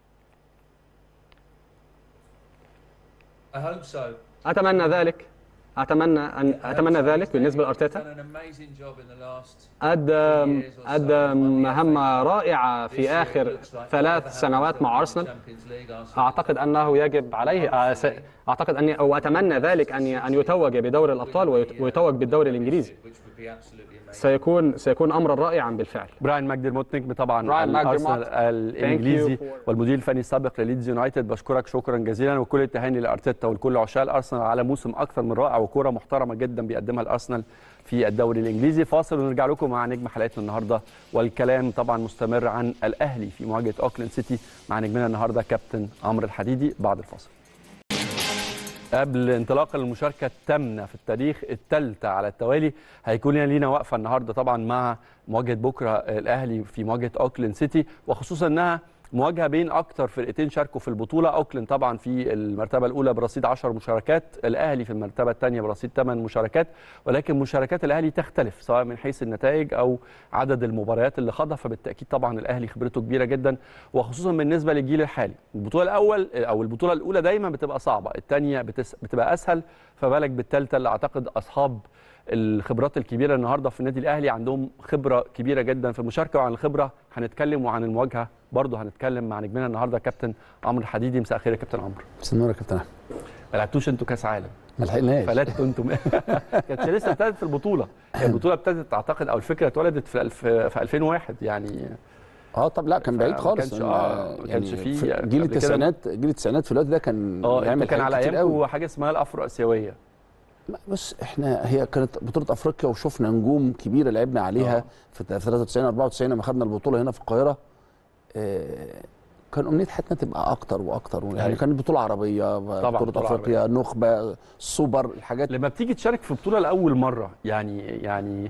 I hope so. اتمنى ذلك اتمنى ان اتمنى ذلك بالنسبه لارتيتا Done an amazing job in the last ادى ادى مهمه رائعه في اخر ثلاث سنوات مع ارسنال Champions League. Arsenal اعتقد انه يجب عليه آه، س- اعتقد اني او اتمنى ذلك ان ي- ان يتوج بدوري الابطال ويت- ويتوج بالدوري الانجليزي which would be absolutely amazing. سيكون سيكون امرا رائعا بالفعل براين ماجدرموت نجم طبعا براين الارسنال ماجدرموت. الانجليزي Thank you for- والمدير الفني السابق لليدز يونايتد بشكرك شكرا جزيلا وكل التهاني لارتيتا ولكل عشاق الارسنال على موسم اكثر من رائع وكوره محترمه جدا بيقدمها الارسنال في الدوري الانجليزي فاصل ونرجع لكم مع نجم حلقتنا النهارده والكلام طبعا مستمر عن الاهلي في مواجهه اوكلاند سيتي مع نجمنا النهارده كابتن عمرو الحديدي بعد الفاصل قبل انطلاق المشاركة الثامنة في التاريخ الثالثة على التوالي هيكون لينا وقفة النهاردة طبعا مع مواجهة بكرة الأهلي في مواجهة أوكلاند سيتي وخصوصا أنها مواجهة بين أكتر فرقتين شاركوا في البطولة أوكلاند طبعا في المرتبة الأولى برصيد 10 مشاركات الأهلي في المرتبة الثانية برصيد 8 مشاركات ولكن مشاركات الأهلي تختلف سواء من حيث النتائج أو عدد المباريات اللي خاضها فبالتأكيد طبعا الأهلي خبرته كبيرة جدا وخصوصا بالنسبة للجيل الحالي البطولة الأول أو البطولة الأولى دايما بتبقى صعبة الثانية بتس... بتبقى أسهل فبالك بالثالثة اللي أعتقد أصحاب الخبرات الكبيره النهارده في النادي الاهلي عندهم خبره كبيره جدا في المشاركه وعن الخبره هنتكلم وعن المواجهه برضه هنتكلم مع نجمنا النهارده كابتن عمرو الحديدي مساء الخير يا كابتن عمرو بس النور يا كابتن احمد ما لعبتوش انتوا كاس عالم ما لحقناش فلتوا انتم كانت لسه ابتدت البطوله يعني البطوله ابتدت اعتقد او الفكره اتولدت في الف... في 2001 يعني اه طب لا كان بعيد فما خالص كانش- إن- آه، ما كانش يعني فيه في قبل جيل كده. التسعينات جيل التسعينات في الوقت ده كان اه يعمل انتوا كان حاجات على كتير ايامكم قوي حاجه اسمها الافرو اسيويه ما- بص احنا هي كانت بطوله افريقيا وشفنا نجوم كبيره لعبنا عليها آه. في 93 94 لما خدنا البطوله هنا في القاهره آه، كان امنيه حياتنا تبقى اكتر واكتر يعني أيوة. كانت بطوله عربيه طبعاً، بطوله بطولة افريقيا نخبه السوبر الحاجات لما بتيجي تشارك في بطوله لاول مره يعني يعني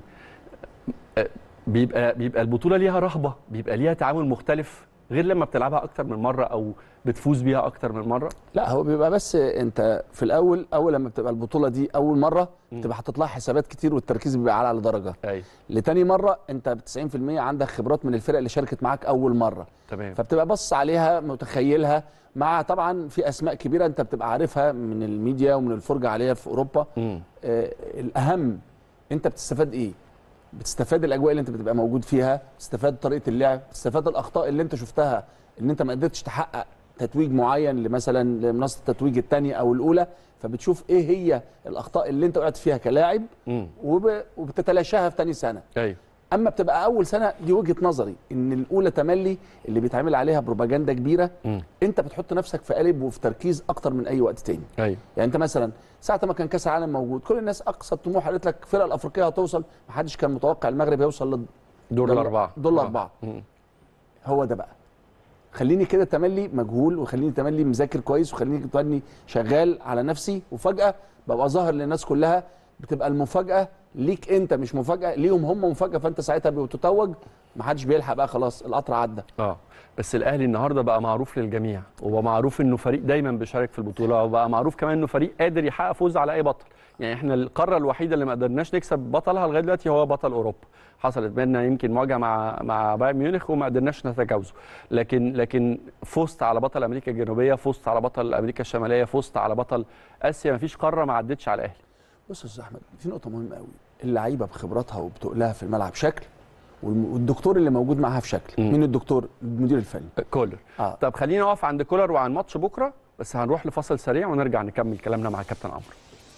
آه، بيبقى بيبقى البطوله ليها رهبه بيبقى ليها تعامل مختلف غير لما بتلعبها اكتر من مره او بتفوز بيها اكتر من مره لا هو بيبقى بس انت في الاول اول لما بتبقى البطوله دي اول مره بتبقى حاطط لها حسابات كتير والتركيز بيبقى اعلى على درجه ايوه لتاني مره انت ب 90% عندك خبرات من الفرق اللي شاركت معاك اول مره تمام فبتبقى بص عليها متخيلها مع طبعا في اسماء كبيره انت بتبقى عارفها من الميديا ومن الفرجه عليها في اوروبا مم. آه الاهم انت بتستفاد ايه بتستفاد الاجواء اللي انت بتبقى موجود فيها بتستفاد طريقه اللعب بتستفاد الاخطاء اللي انت شفتها ان انت ما قدرتش تحقق تتويج معين لمثلا لمنصه التتويج الثانيه او الاولى فبتشوف ايه هي الاخطاء اللي انت وقعت فيها كلاعب مم. وب... وبتتلاشاها في ثاني سنه ايوه اما بتبقى اول سنه دي وجهه نظري ان الاولى تملي اللي بيتعمل عليها بروباجندا كبيره مم. انت بتحط نفسك في قالب وفي تركيز اكتر من اي وقت تاني ايوه يعني انت مثلا ساعه ما كان كاس العالم موجود كل الناس اقصى الطموح قالت لك الفرق الافريقيه هتوصل ما حدش كان متوقع المغرب يوصل لل دور دول- الاربعه دول آه. الأربعة. مم. هو ده بقى خليني كده تملي مجهول وخليني تملي مذاكر كويس وخليني تملي شغال على نفسي وفجاه ببقى ظاهر للناس كلها بتبقى المفاجاه ليك انت مش مفاجاه ليهم هم مفاجاه فانت ساعتها بتتوج ما حدش بيلحق بقى خلاص القطر عدى اه بس الاهلي النهارده بقى معروف للجميع وبقى معروف انه فريق دايما بيشارك في البطوله وبقى معروف كمان انه فريق قادر يحقق فوز على اي بطل يعني احنا القاره الوحيده اللي ما قدرناش نكسب بطلها لغايه دلوقتي هو بطل اوروبا حصلت بيننا يمكن مواجهه مع مع بايرن ميونخ وما قدرناش نتجاوزه لكن لكن فزت على بطل امريكا الجنوبيه فزت على بطل امريكا الشماليه فزت على بطل اسيا ما فيش قاره ما عدتش على الاهلي بص يا استاذ احمد في نقطه مهمه قوي اللعيبه بخبراتها وبتقلها في الملعب شكل والم- والدكتور اللي موجود معاها في شكل مم. مين الدكتور المدير الفني كولر اه طب خلينا نقف عند كولر وعن ماتش بكره بس هنروح لفصل سريع ونرجع نكمل كلامنا مع كابتن عمرو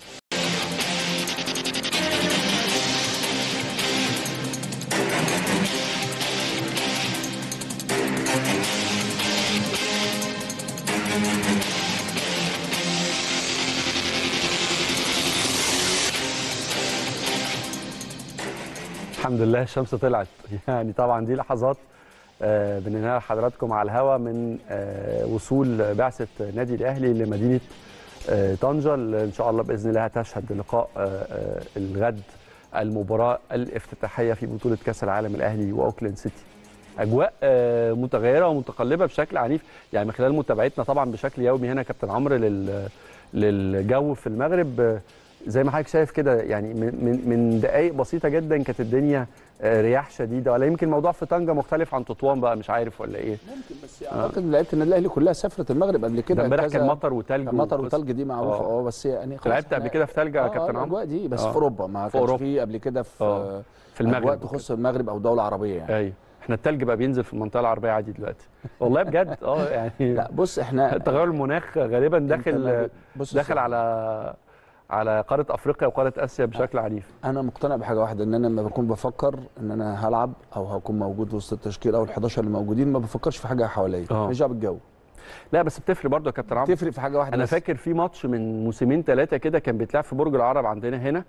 الحمد لله الشمس طلعت يعني طبعا دي لحظات آه، بننقلها لحضراتكم على الهوا من آه، وصول بعثه نادي الاهلي لمدينه آه، طنجه اللي ان شاء الله باذن الله هتشهد لقاء آه، آه، الغد المباراه الافتتاحيه في بطوله كاس العالم الاهلي واوكلاند سيتي اجواء آه، متغيره ومتقلبه بشكل عنيف يعني من خلال متابعتنا طبعا بشكل يومي هنا كابتن عمرو لل للجو في المغرب آه، زي ما حضرتك شايف كده يعني من من من دقائق بسيطه جدا كانت الدنيا آه، رياح شديده ولا يمكن الموضوع في طنجه مختلف عن تطوان بقى مش عارف ولا ايه ممكن بس اعتقد لعيبه النادي الاهلي كلها سافرت المغرب قبل كده ده امبارح كذا- كان مطر وتلج كان مطر وقصة. وتلج دي معروفه آه. اه بس يعني خلاص لعبت قبل إحنا- كده في تلج يا اه كابتن عمرو الاجواء دي بس آه. في اوروبا ما في كانش أوروبا. في قبل كده في آه. في أجواء المغرب تخص المغرب او دوله عربيه يعني ايوه احنا التلج بقى بينزل في المنطقه العربيه عادي دلوقتي والله بجد اه يعني لا بص احنا تغير المناخ غالبا أنت داخل ما- بص داخل يا على على قاره افريقيا وقاره اسيا بشكل عنيف انا مقتنع بحاجه واحده ان انا لما بكون بفكر ان انا هلعب او هكون موجود وسط التشكيل او ال11 اللي موجودين ما بفكرش في حاجه حواليا آه. ماليش دعوه بالجو لا بس بتفرق برضه يا كابتن عمرو تفرق في حاجه واحده انا بس. فاكر في ماتش من موسمين ثلاثه كده كان بيتلعب في برج العرب عندنا هنا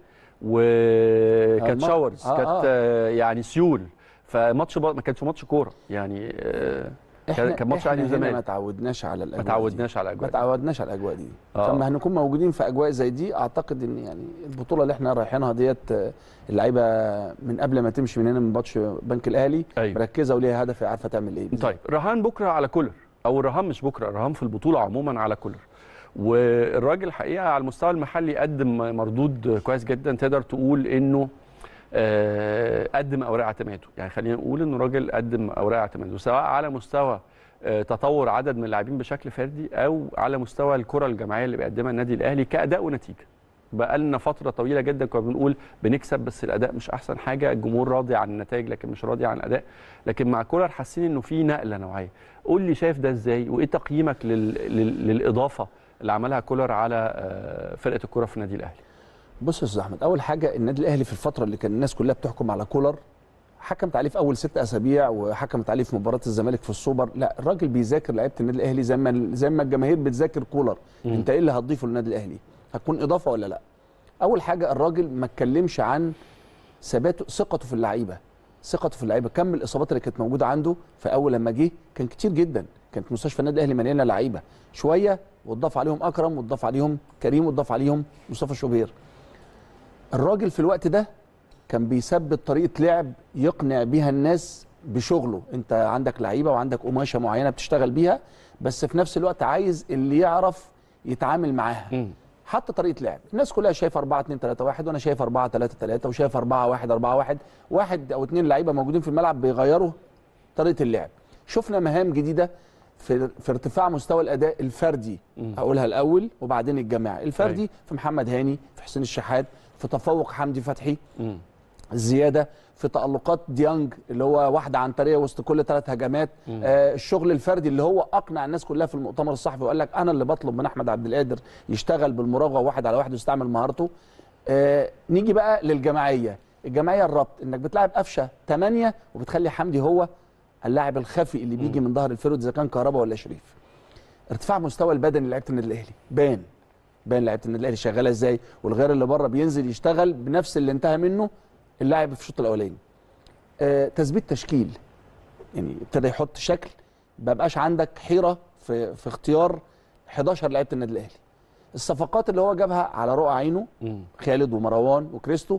وكانت آه، شاورز آه، كانت آه. آه، يعني سيول فماتش بر- ما كانش ماتش كوره يعني آه، كان كان ماتش احنا اهلي هنا ما وزمالك تعودناش على الاجواء ما دي. تعودناش على ما الاجواء دي. تعودناش على الاجواء دي آه. فلما هنكون موجودين في اجواء زي دي اعتقد ان يعني البطوله اللي احنا رايحينها ديت آه، اللعيبه من قبل ما تمشي من هنا من ماتش بنك الاهلي أيوة. مركزه وليها هدف عارفه تعمل ايه طيب رهان بكره على كولر او الرهان مش بكره رهان في البطوله عموما على كولر والراجل الحقيقه على المستوى المحلي قدم مردود كويس جدا تقدر تقول انه آه، قدم اوراق اعتماده يعني خلينا نقول انه راجل قدم اوراق اعتماده سواء على مستوى آه، تطور عدد من اللاعبين بشكل فردي او على مستوى الكره الجماعيه اللي بيقدمها النادي الاهلي كاداء ونتيجه بقى لنا فتره طويله جدا كنا بنقول بنكسب بس الاداء مش احسن حاجه الجمهور راضي عن النتائج لكن مش راضي عن الاداء لكن مع كولر حاسين انه في نقله نوعيه قول لي شايف ده ازاي وايه تقييمك لل... لل... للاضافه اللي عملها كولر على آه، فرقه الكره في النادي الاهلي بص يا استاذ احمد اول حاجه النادي الاهلي في الفتره اللي كان الناس كلها بتحكم على كولر حكمت عليه في اول ست اسابيع وحكمت عليه في مباراه الزمالك في السوبر لا الراجل بيذاكر لعيبه النادي الاهلي زي ما زي ما الجماهير بتذاكر كولر مم. انت ايه اللي هتضيفه للنادي الاهلي هتكون اضافه ولا لا اول حاجه الراجل ما اتكلمش عن ثباته ثقته في اللعيبه ثقته في اللعيبه كم الاصابات اللي كانت موجوده عنده في اول لما جه كان كتير جدا كانت مستشفى النادي الاهلي مليانه لعيبه شويه واتضاف عليهم اكرم واتضاف عليهم كريم واتضاف عليهم مصطفى شوبير الراجل في الوقت ده كان بيثبت طريقه لعب يقنع بيها الناس بشغله انت عندك لعيبه وعندك قماشه معينه بتشتغل بيها بس في نفس الوقت عايز اللي يعرف يتعامل معاها حتى طريقه لعب الناس كلها شايفه 4 2 3 1 وانا شايف 4 3 3 وشايف 4 1 4 1 واحد او اثنين لعيبه موجودين في الملعب بيغيروا طريقه اللعب شفنا مهام جديده في في ارتفاع مستوى الاداء الفردي هقولها الاول وبعدين الجماعي الفردي أيوة. في محمد هاني في حسين الشحات في تفوق حمدي فتحي مم. زياده في تالقات ديانج اللي هو واحده عنتريه وسط كل ثلاث هجمات آه الشغل الفردي اللي هو اقنع الناس كلها في المؤتمر الصحفي وقال لك انا اللي بطلب من احمد عبد القادر يشتغل بالمراوغه واحد على واحد ويستعمل مهارته آه نيجي بقى للجماعيه الجماعيه الربط انك بتلعب قفشه 8 وبتخلي حمدي هو اللاعب الخفي اللي بيجي من ظهر الفيرود اذا كان كهربا ولا شريف ارتفاع مستوى البدني لعيبه النادي الاهلي بان بان لعيبه النادي الاهلي شغاله ازاي والغير اللي بره بينزل يشتغل بنفس اللي انتهى منه اللاعب في الشوط الاولاني آه تثبيت تشكيل يعني ابتدى يحط شكل ما بقاش عندك حيره في في اختيار 11 لعيبه النادي الاهلي الصفقات اللي هو جابها على رؤى عينه مم. خالد ومروان وكريستو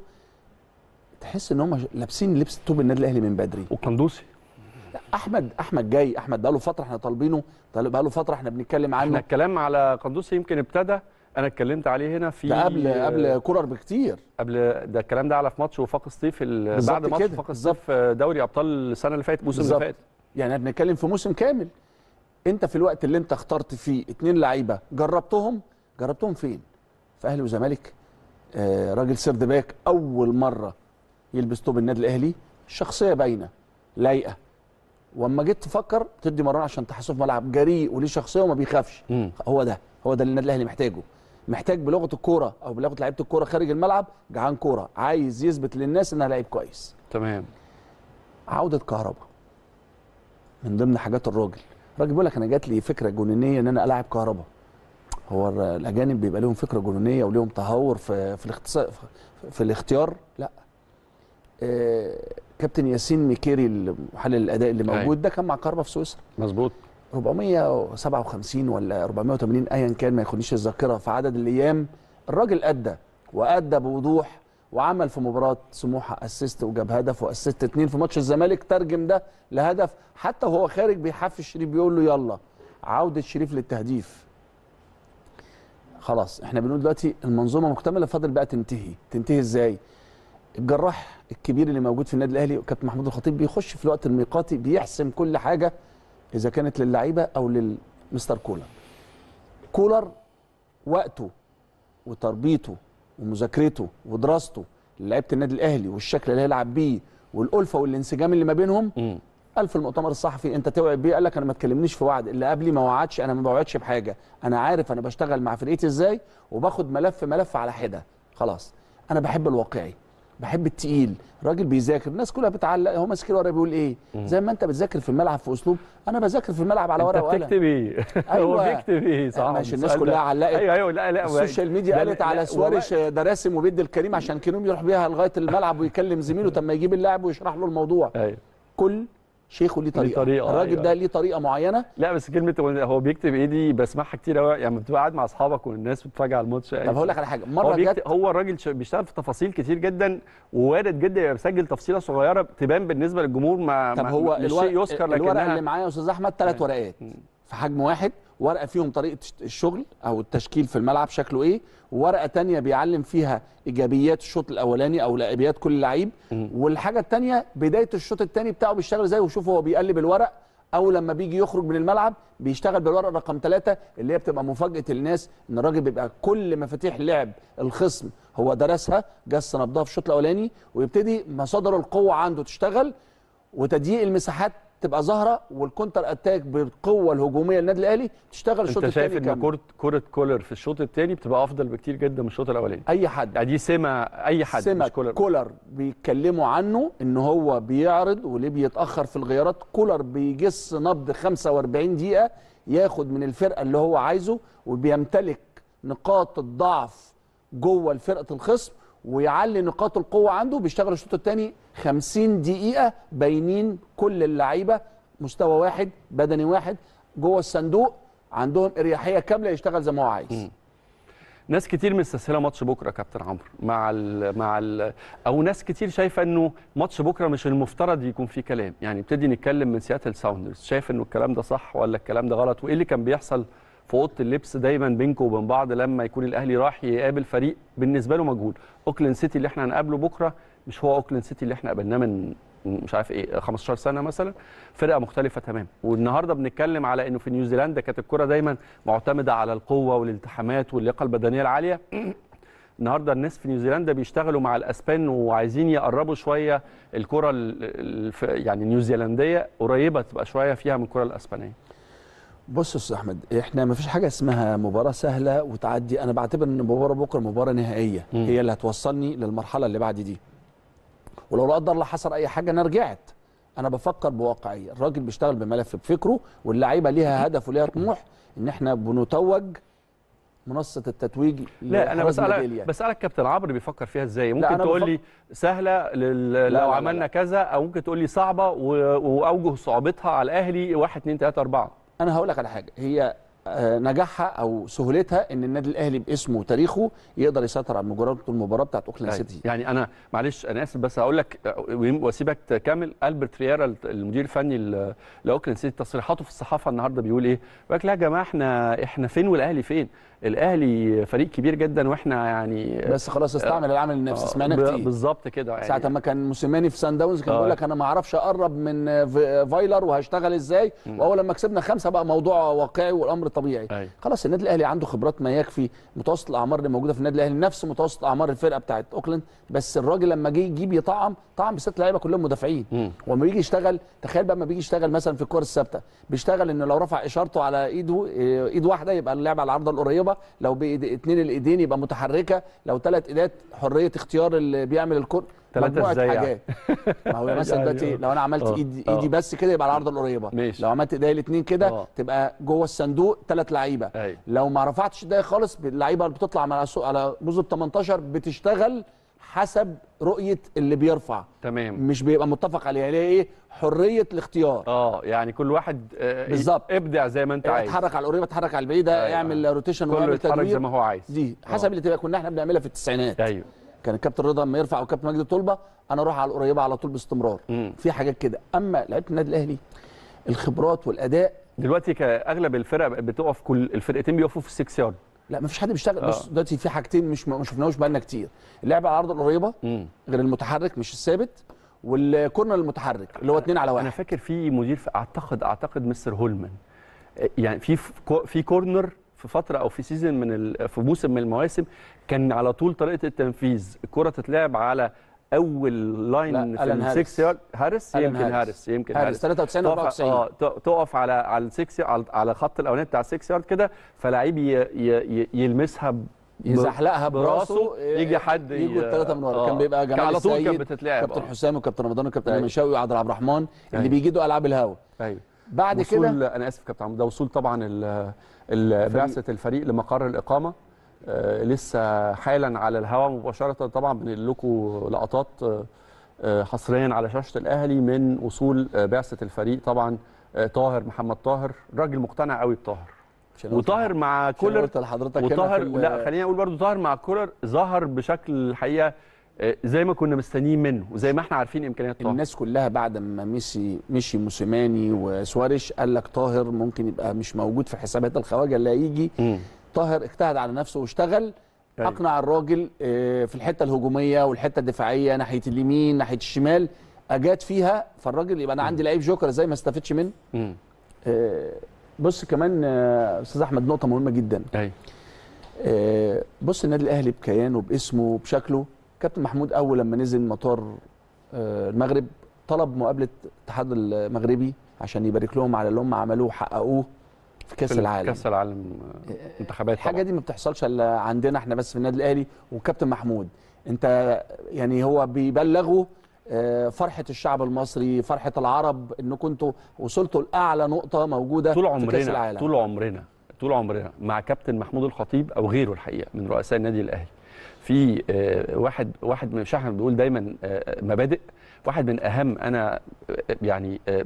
تحس ان هم لابسين لبس توب النادي الاهلي من بدري وقندوسي احمد احمد جاي احمد بقاله فتره احنا طالبينه بقاله فتره احنا بنتكلم احنا عنه الكلام على قندوسي يمكن ابتدى انا اتكلمت عليه هنا في ده قبل قبل كولر بكتير قبل ده الكلام ده على في ماتش وفاق سطيف ال- بالظبط بعد ماتش كده، وفاق سطيف دوري ابطال السنه اللي فاتت الموسم اللي بالظبط. فات يعني احنا بنتكلم في موسم كامل انت في الوقت اللي انت اخترت فيه اتنين لعيبه جربتهم جربتهم فين في اهلي وزمالك آه راجل سيرد باك اول مره يلبس توب النادي الاهلي شخصيه باينه لايقه واما جيت تفكر تدي مروان عشان تحسه في ملعب جريء وليه شخصيه وما بيخافش مم. هو ده هو ده اللي النادي الاهلي محتاجه محتاج بلغه الكوره او بلغه لعيبه الكوره خارج الملعب جعان كوره عايز يثبت للناس انها لعيب كويس تمام عوده كهربا من ضمن حاجات الراجل الراجل بيقول لك انا جات لي فكره جنونيه ان انا العب كهربا هو الر- الاجانب بيبقى لهم فكره جنونيه وليهم تهور في في الاختصار في الاختيار لا آه كابتن ياسين ميكيري محلل الاداء اللي أيوة. موجود ده كان مع كهربا في سويسرا مظبوط 457 ولا 480 ايا كان ما ياخدنيش الذاكره في عدد الايام الراجل ادى وادى بوضوح وعمل في مباراه سموحه اسيست وجاب هدف واسيست اتنين في ماتش الزمالك ترجم ده لهدف حتى وهو خارج بيحفز شريف بيقول له يلا عوده شريف للتهديف خلاص احنا بنقول دلوقتي المنظومه مكتمله فاضل بقى تنتهي تنتهي ازاي الجراح الكبير اللي موجود في النادي الاهلي وكابتن محمود الخطيب بيخش في الوقت الميقاتي بيحسم كل حاجه اذا كانت للعيبه او للمستر كولر كولر وقته وتربيته ومذاكرته ودراسته لعيبه النادي الاهلي والشكل اللي هيلعب بيه والالفه والانسجام اللي ما بينهم مم. قال في المؤتمر الصحفي انت توعد بيه قال لك انا ما تكلمنيش في وعد اللي قبلي ما وعدش انا ما بوعدش بحاجه انا عارف انا بشتغل مع فرقتي ازاي وباخد ملف ملف على حده خلاص انا بحب الواقعي بحب التقيل راجل بيذاكر الناس كلها بتعلق هو ماسك الورقه بيقول ايه زي ما انت بتذاكر في الملعب في اسلوب انا بذاكر في الملعب على ورقه انت وقلم بتكتب ايه؟ هو أيوة. بيكتب ايه صح ماشي الناس السؤال ده. كلها علقت ايوه ايوه لا لا السوشيال ميديا ده- قالت لا، على لا، سوارش والله- ده راسم وبيدي الكريم عشان كريم يروح بيها لغايه الملعب ويكلم زميله طب ما يجيب اللاعب ويشرح له الموضوع ايوه كل شيخه ليه طريقه, طريقة، الراجل أيوة. ده ليه طريقه معينه لا بس كلمه هو بيكتب ايه دي بسمعها كتير قوي يعني لما بتبقى قاعد مع اصحابك والناس بتتفرج على الماتش طب هقول لك على حاجه هو مره بيكتب جت هو الراجل ش- بيشتغل في تفاصيل كتير جدا ووارد جدا يبقى مسجل تفصيله صغيره تبان بالنسبه للجمهور ما طب ما هو مش الورق شيء يذكر الورقه لكنها اللي معايا يا استاذ احمد ثلاث ورقات في حجم واحد ورقه فيهم طريقه الشغل او التشكيل في الملعب شكله ايه وورقه تانية بيعلم فيها ايجابيات الشوط الاولاني او ايجابيات كل لعيب والحاجه التانية بدايه الشوط الثاني بتاعه بيشتغل ازاي وشوف هو بيقلب الورق او لما بيجي يخرج من الملعب بيشتغل بالورقه رقم ثلاثة اللي هي بتبقى مفاجاه الناس ان الراجل بيبقى كل مفاتيح لعب الخصم هو درسها جس نبضها في الشوط الاولاني ويبتدي مصادر القوه عنده تشتغل وتضييق المساحات تبقى ظاهره والكونتر اتاك بالقوه الهجوميه للنادي الاهلي تشتغل الشوط انت شايف الثاني ان كامل كره كره كولر في الشوط الثاني بتبقى افضل بكتير جدا من الشوط الاولاني اي حد يعني دي سمه اي حد سمة مش كولر كولر بيتكلموا عنه ان هو بيعرض وليه بيتاخر في الغيارات كولر بيجس نبض 45 دقيقه ياخد من الفرقه اللي هو عايزه وبيمتلك نقاط الضعف جوه فرقه الخصم ويعلي نقاط القوه عنده بيشتغل الشوط الثاني 50 دقيقه باينين كل اللعيبه مستوى واحد بدني واحد جوه الصندوق عندهم اريحيه كامله يشتغل زي ما هو عايز ناس كتير مستسهله ماتش بكره يا كابتن عمرو مع ال مع ال او ناس كتير شايفه انه ماتش بكره مش المفترض يكون فيه كلام يعني ابتدي نتكلم من سياتل ساوندرز شايف انه الكلام ده صح ولا الكلام ده غلط وايه اللي كان بيحصل في اوضه اللبس دايما بينكم وبين بعض لما يكون الاهلي راح يقابل فريق بالنسبه له مجهول اوكلاند سيتي اللي احنا هنقابله بكره مش هو اوكلاند سيتي اللي احنا قابلناه من مش عارف ايه 15 سنه مثلا فرقه مختلفه تماما والنهارده بنتكلم على انه في نيوزيلندا كانت الكره دايما معتمده على القوه والالتحامات واللياقه البدنيه العاليه النهارده الناس في نيوزيلندا بيشتغلوا مع الاسبان وعايزين يقربوا شويه الكره ال- الف- يعني النيوزيلنديه قريبه تبقى شويه فيها من الكره الاسبانيه بص يا استاذ احمد احنا ما فيش حاجه اسمها مباراه سهله وتعدي انا بعتبر ان مباراه بكره مباراه نهائيه مم. هي اللي هتوصلني للمرحله اللي بعد دي ولو لا قدر الله حصل اي حاجه انا رجعت انا بفكر بواقعيه الراجل بيشتغل بملف بفكره واللعيبه ليها هدف وليها طموح ان احنا بنتوج منصه التتويج لا انا لحراس بسالك الميدالية. بسالك كابتن عمرو بيفكر فيها ازاي ممكن أنا تقول بفكر- لي سهله لل... لا، لو لا، عملنا لا. كذا او ممكن تقول لي صعبه و... واوجه صعوبتها على الاهلي 1 2 3 4 انا هقول لك على حاجه هي آه، نجاحها او سهولتها ان النادي الاهلي باسمه وتاريخه يقدر يسيطر على مجرد المباراه بتاعت اوكلاند أيوة. سيتي يعني انا معلش انا اسف بس هقول لك واسيبك تكمل البرت ريارا المدير الفني ل- لاوكلاند سيتي تصريحاته في الصحافه النهارده بيقول ايه؟ بيقول لك لا يا جماعه احنا احنا فين والاهلي فين؟ الاهلي فريق كبير جدا واحنا يعني بس خلاص استعمل العمل النفسي سمعنا ب- كتير بالظبط كده يعني ساعة ما كان موسيماني في سان داونز كان آه. بيقول لك انا ما اعرفش اقرب من في- فايلر وهشتغل ازاي واول لما كسبنا خمسه بقى موضوع واقعي والامر طبيعي أيوة. خلاص النادي الاهلي عنده خبرات ما يكفي متوسط الاعمار اللي موجوده في النادي الاهلي نفس متوسط اعمار الفرقه بتاعت اوكلاند بس الراجل لما جه يجيب يطعم طعم بست لعيبه كلهم مدافعين مم. وما بيجي يشتغل تخيل بقى لما بيجي يشتغل مثلا في الكور الثابته بيشتغل انه لو رفع اشارته على ايده إيه، ايد واحده يبقى اللعب على العارضه القريبه لو بايد اتنين الايدين يبقى متحركه لو ثلاث ايدات حريه اختيار اللي بيعمل الكور تلاتة مجموعه إزاي يعني؟ حاجات ما هو مثلا يعني دلوقتي آه. لو انا عملت آه. ايدي آه. ايدي بس كده يبقى على العارضه القريبه ماشي. لو عملت ايديا الاثنين كده آه. تبقى جوه الصندوق ثلاث لعيبه أيوة. لو ما رفعتش ايديا خالص اللعيبه اللي بتطلع على سو- على بوزه 18 بتشتغل حسب رؤيه اللي بيرفع تمام مش بيبقى متفق عليها اللي هي ايه حريه الاختيار اه يعني كل واحد آه، بالظبط. ابدع زي ما انت عايز اتحرك على القريبه اتحرك على البعيده أيوة. اعمل روتيشن كله واعمل يتحرك زي تدوير ما هو عايز دي حسب اللي تبقى كنا احنا بنعملها في التسعينات ايوه كان الكابتن رضا لما يرفع او كابتن مجدي طلبه انا اروح على القريبه على طول باستمرار مم. في حاجات كده اما لعيبه النادي الاهلي الخبرات والاداء دلوقتي كاغلب الفرق بتقف كل الفرقتين بيقفوا في السكس يارد لا مفيش حد بيشتغل آه. بص دلوقتي في حاجتين مش ما شفناهوش بقالنا كتير اللعب على الارض القريبه مم. غير المتحرك مش الثابت والكورنر المتحرك اللي هو اتنين على انا واحد فاكر في مدير في اعتقد اعتقد مستر هولمان يعني في في كورنر في فتره او في سيزون من ال- في موسم من المواسم كان على طول طريقه التنفيذ الكره تتلعب على اول لاين لا، في ألان السكس هاريس. يارد هاريس ألان يمكن هاريس. هاريس يمكن هاريس هاريس 93 تقف- 94 اه ت- تقف على على السكس على على خط الاولاني بتاع السكس يارد كده فلاعيب ي- ي- ي- يلمسها ب- يزحلقها براسه براسه يجي حد ي- يجوا الثلاثه من ورا آه. كان بيبقى كان جمال على طول السيد كانت بتتلعب كابتن آه. حسام وكابتن رمضان وكابتن أيوة. ايمن شوقي وعبد الرحمن اللي أيوة. بيجيدوا العاب الهوا ايوه بعد وصول كده انا اسف كابتن عمرو ده وصول طبعا ال- ال- بعثه الفريق لمقر الاقامه آه لسه حالا على الهواء مباشره طبعا بنقل لكم لقطات آه، آه، حصريا على شاشه الاهلي من وصول آه، بعثه الفريق طبعا آه، طاهر محمد طاهر راجل مقتنع قوي بطاهر عشان قلت وطاهر مع عشان كولر قلت لحضرتك هنا وطاهر في ال- لا خليني اقول برضو طاهر مع كولر ظهر بشكل الحقيقه آه، زي ما كنا مستنيين منه وزي ما احنا عارفين امكانيات طاهر الناس كلها بعد ما مشي مشي موسيماني وسواريش قال لك طاهر ممكن يبقى مش موجود في حسابات الخواجه اللي هيجي مم. طاهر اجتهد على نفسه واشتغل أيوة. اقنع الراجل آه، في الحته الهجوميه والحته الدفاعيه ناحيه اليمين ناحيه الشمال اجاد فيها فالراجل يبقى انا عندي لعيب جوكر ازاي ما استفدش منه مم. آه، بص كمان آه، استاذ احمد نقطه مهمه جدا ايوه آه، بص النادي الاهلي بكيانه باسمه بشكله كابتن محمود اول لما نزل مطار آه، المغرب طلب مقابله الاتحاد المغربي عشان يبارك لهم على اللي هم عملوه وحققوه في كاس في العالم كاس العالم آه، منتخبات الحاجه طبعاً. دي ما بتحصلش الا عندنا احنا بس في النادي الاهلي وكابتن محمود انت يعني هو بيبلغوا آه، فرحه الشعب المصري فرحه العرب انكم انتوا وصلتوا لاعلى نقطه موجوده طول في كاس عمرنا العالم طول عمرنا طول عمرنا مع كابتن محمود الخطيب او غيره الحقيقه من رؤساء النادي الاهلي في آه، واحد واحد من مش احنا بنقول دايما آه، مبادئ واحد من اهم انا آه، يعني آه،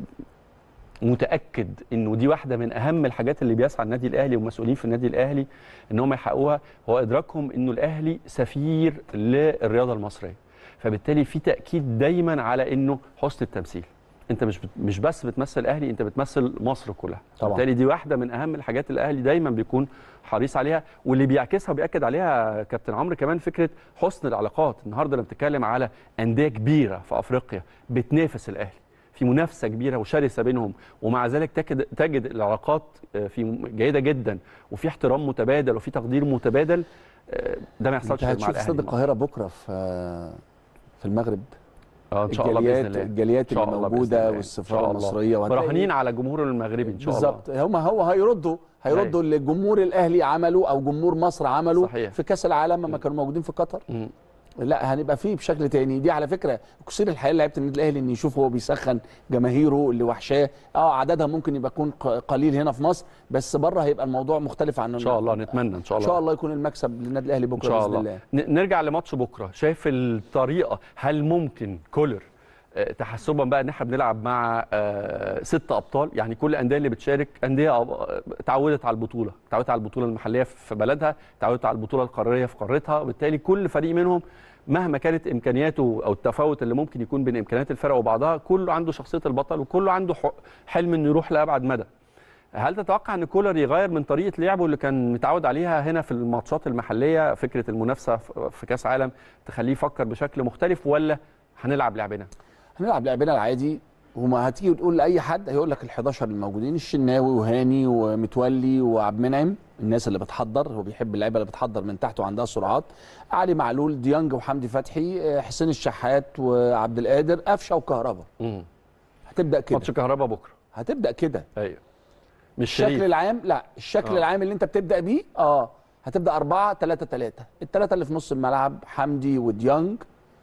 متاكد انه دي واحده من اهم الحاجات اللي بيسعى النادي الاهلي والمسؤولين في النادي الاهلي ان هم يحققوها هو ادراكهم انه الاهلي سفير للرياضه المصريه فبالتالي في تاكيد دايما على انه حسن التمثيل انت مش بت- مش بس بتمثل الاهلي انت بتمثل مصر كلها طبعاً. بالتالي دي واحده من اهم الحاجات اللي الاهلي دايما بيكون حريص عليها واللي بيعكسها وبياكد عليها كابتن عمرو كمان فكره حسن العلاقات النهارده لما بتتكلم على انديه كبيره في افريقيا بتنافس الاهلي في منافسه كبيره وشرسه بينهم ومع ذلك تجد تجد العلاقات آه، في جيده جدا وفي احترام متبادل وفي تقدير متبادل آه، ده ما يحصلش انت غير مع هتشوف استاد الاهلي القاهره بكره في آه، في المغرب اه ان شاء الله باذن الجاليات الله الجاليات إن شاء اللي الله بإذن موجوده الله. والسفاره إن شاء الله. المصريه وهتلاقي- مراهنين على جمهور المغربي ان شاء الله بالظبط هم هو هيردوا هيردوا اللي الجمهور الاهلي عمله او جمهور مصر عمله صحيح. في كاس العالم لما كانوا موجودين في قطر مم. لا هنبقى فيه بشكل تاني دي على فكره كثير الحياه لعيبه النادي الاهلي ان يشوف هو بيسخن جماهيره اللي وحشاه اه عددها ممكن يبقى يكون ق- قليل هنا في مصر بس بره هيبقى الموضوع مختلف عن ان شاء الله نتمنى ان شاء ان الله شاء الله يكون المكسب للنادي الاهلي ان بكره شاء باذن الله الله ن- نرجع لماتش بكره شايف الطريقه هل ممكن كولر آه، تحسبا بقى ان احنا بنلعب مع آه، ست ابطال يعني كل الانديه اللي بتشارك انديه أب- اتعودت على البطوله اتعودت على البطوله المحليه في بلدها اتعودت على البطوله القاريه في قارتها وبالتالي كل فريق منهم مهما كانت امكانياته او التفاوت اللي ممكن يكون بين امكانيات الفرق وبعضها كله عنده شخصيه البطل وكله عنده ح- حلم انه يروح لابعد مدى هل تتوقع ان كولر يغير من طريقه لعبه اللي كان متعود عليها هنا في الماتشات المحليه فكره المنافسه في في كاس عالم تخليه يفكر بشكل مختلف ولا هنلعب لعبنا هنلعب لعبنا العادي وما هتيجي وتقول لاي حد هيقول لك ال11 الموجودين الشناوي وهاني ومتولي وعبد المنعم الناس اللي بتحضر هو بيحب اللعيبه اللي بتحضر من تحت وعندها سرعات علي معلول ديانج وحمدي فتحي آه، حسين الشحات وعبد القادر قفشه وكهربا هتبدا كده ماتش كهربا بكره هتبدا كده ايوه مش الشكل شريف العام لا الشكل آه. آه. العام اللي انت بتبدا بيه اه هتبدا أربعة ثلاثة ثلاثة الثلاثة اللي في نص الملعب حمدي وديانج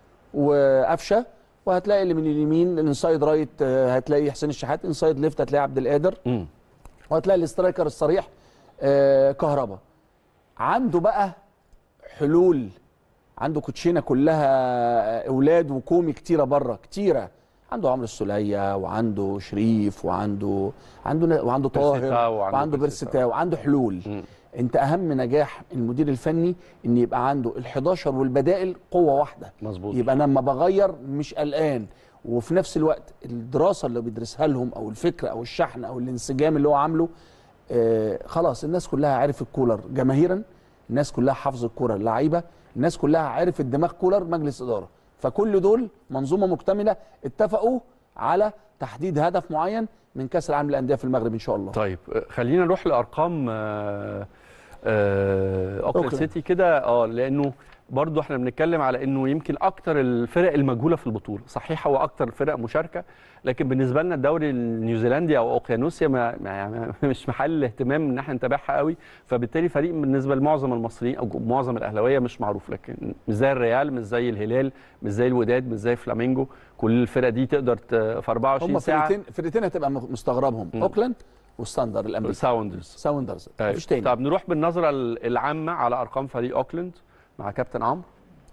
وقفشه وهتلاقي اللي من اليمين الانسايد رايت آه، هتلاقي حسين الشحات انسايد ليفت هتلاقي عبد القادر مم. وهتلاقي الاسترايكر الصريح آه، كهربا عنده بقى حلول عنده كوتشينه كلها آه، اولاد وكومي كتيره بره كتيره عنده عمرو السوليه وعنده شريف وعنده عنده وعنده طاهر بيرسيتاو وعنده وعنده بيرسيتاو. بيرسيتاو وعنده حلول مم. انت اهم نجاح المدير الفني ان يبقى عنده ال11 والبدائل قوه واحده مظبوط يبقى انا لما بغير مش قلقان وفي نفس الوقت الدراسه اللي بيدرسها لهم او الفكره او الشحن او الانسجام اللي هو عامله آه خلاص الناس كلها عرفت كولر جماهيرا الناس كلها حافظه الكوره اللعيبه الناس كلها عرفت دماغ كولر مجلس اداره فكل دول منظومه مكتمله اتفقوا على تحديد هدف معين من كاس العالم للانديه في المغرب ان شاء الله طيب آه، خلينا نروح لارقام آه، آه، اوكلاند أوكلاند. سيتي كده اه لانه برضو احنا بنتكلم على انه يمكن اكتر الفرق المجهوله في البطوله صحيح هو اكتر الفرق مشاركه لكن بالنسبه لنا الدوري النيوزيلندي او اوقيانوسيا ما ما- ما مش محل اهتمام ان احنا نتابعها قوي فبالتالي فريق بالنسبه لمعظم المصريين او معظم الاهلاويه مش معروف لكن مش زي الريال مش زي الهلال مش زي الوداد مش زي فلامينجو كل الفرق دي تقدر ت- في 24 هم ساعه فرقتين فرقتين هتبقى مستغربهم مم. اوكلاند والستاندر الامريكي ساوندرز ساوندرز طيب. مفيش تاني طب نروح بالنظره ال- العامه على ارقام فريق اوكلاند مع كابتن عمرو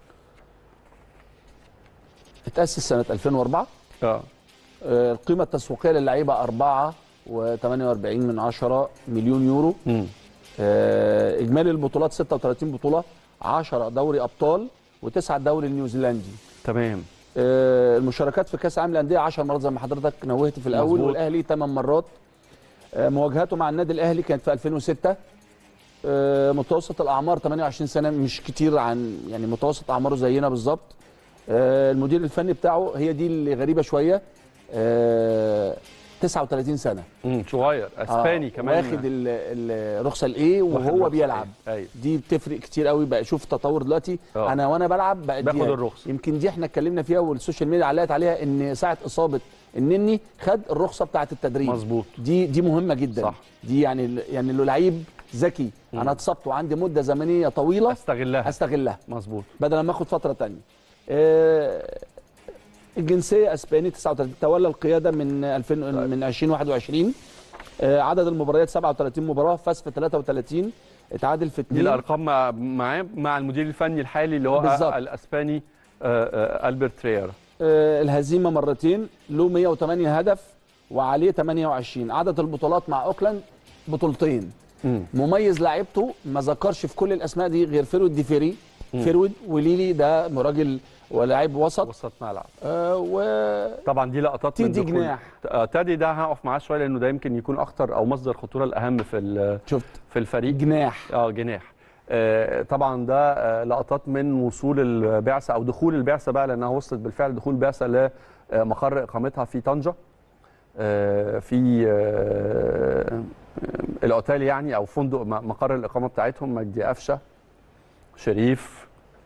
اتاسس سنه 2004 اه آه، القيمه التسويقيه للعيبه 4 و48 من 10 مليون يورو امم آه، اجمالي البطولات 36 بطوله 10 دوري ابطال و9 الدوري النيوزيلندي تمام آه، المشاركات في كاس العالم للانديه 10 مرات زي ما حضرتك نوهت في الاول مظبوط. والاهلي 8 مرات آه، مواجهاته مع النادي الاهلي كانت في 2006 آه، متوسط الاعمار 28 سنه مش كتير عن يعني متوسط اعماره زينا بالظبط آه، المدير الفني بتاعه هي دي اللي غريبه شويه آه، 39 سنه امم صغير اسباني آه، كمان واخد ال- الرخصه الايه واخد وهو رخصة بيلعب إيه؟ ايوه دي بتفرق كتير قوي بقى شوف تطور دلوقتي آه. انا وانا بلعب بقى باخد الرخصة. يمكن دي احنا اتكلمنا فيها والسوشيال ميديا علقت عليها ان ساعه اصابه النني خد الرخصه بتاعه التدريب مظبوط دي دي مهمه جدا صح. دي يعني يعني لو لعيب ذكي انا اتصبت وعندي مده زمنيه طويله استغلها استغلها مظبوط بدل ما اخد فتره تانية آه، الجنسيه اسباني 39 تولى القياده من 2000 من 2021 آه، عدد المباريات 37 مباراه فاز في 33 اتعادل في دي 2 الارقام مع- معاه مع المدير الفني الحالي اللي هو بالظبط. الاسباني آه، آه، البرت ريرا آه، الهزيمه مرتين له 108 هدف وعليه 28 عدد البطولات مع اوكلاند بطولتين مم. مميز لعيبته ما ذكرش في كل الاسماء دي غير فيرود دي فيري فيرود وليلي ده راجل ولاعيب وسط وسط ملعب آه و طبعا دي لقطات من تيدي دخول- جناح. آه، تادي ده هقف معاه شويه لانه ده يمكن يكون اخطر او مصدر خطوره الاهم في ال- شفت في الفريق جناح اه جناح آه، طبعا ده آه، لقطات من وصول البعثه او دخول البعثه بقى لانها وصلت بالفعل دخول بعثه لمقر اقامتها في طنجه آه، في آه، آه، الاوتيل يعني او فندق م- مقر الاقامه بتاعتهم مجدي قفشه شريف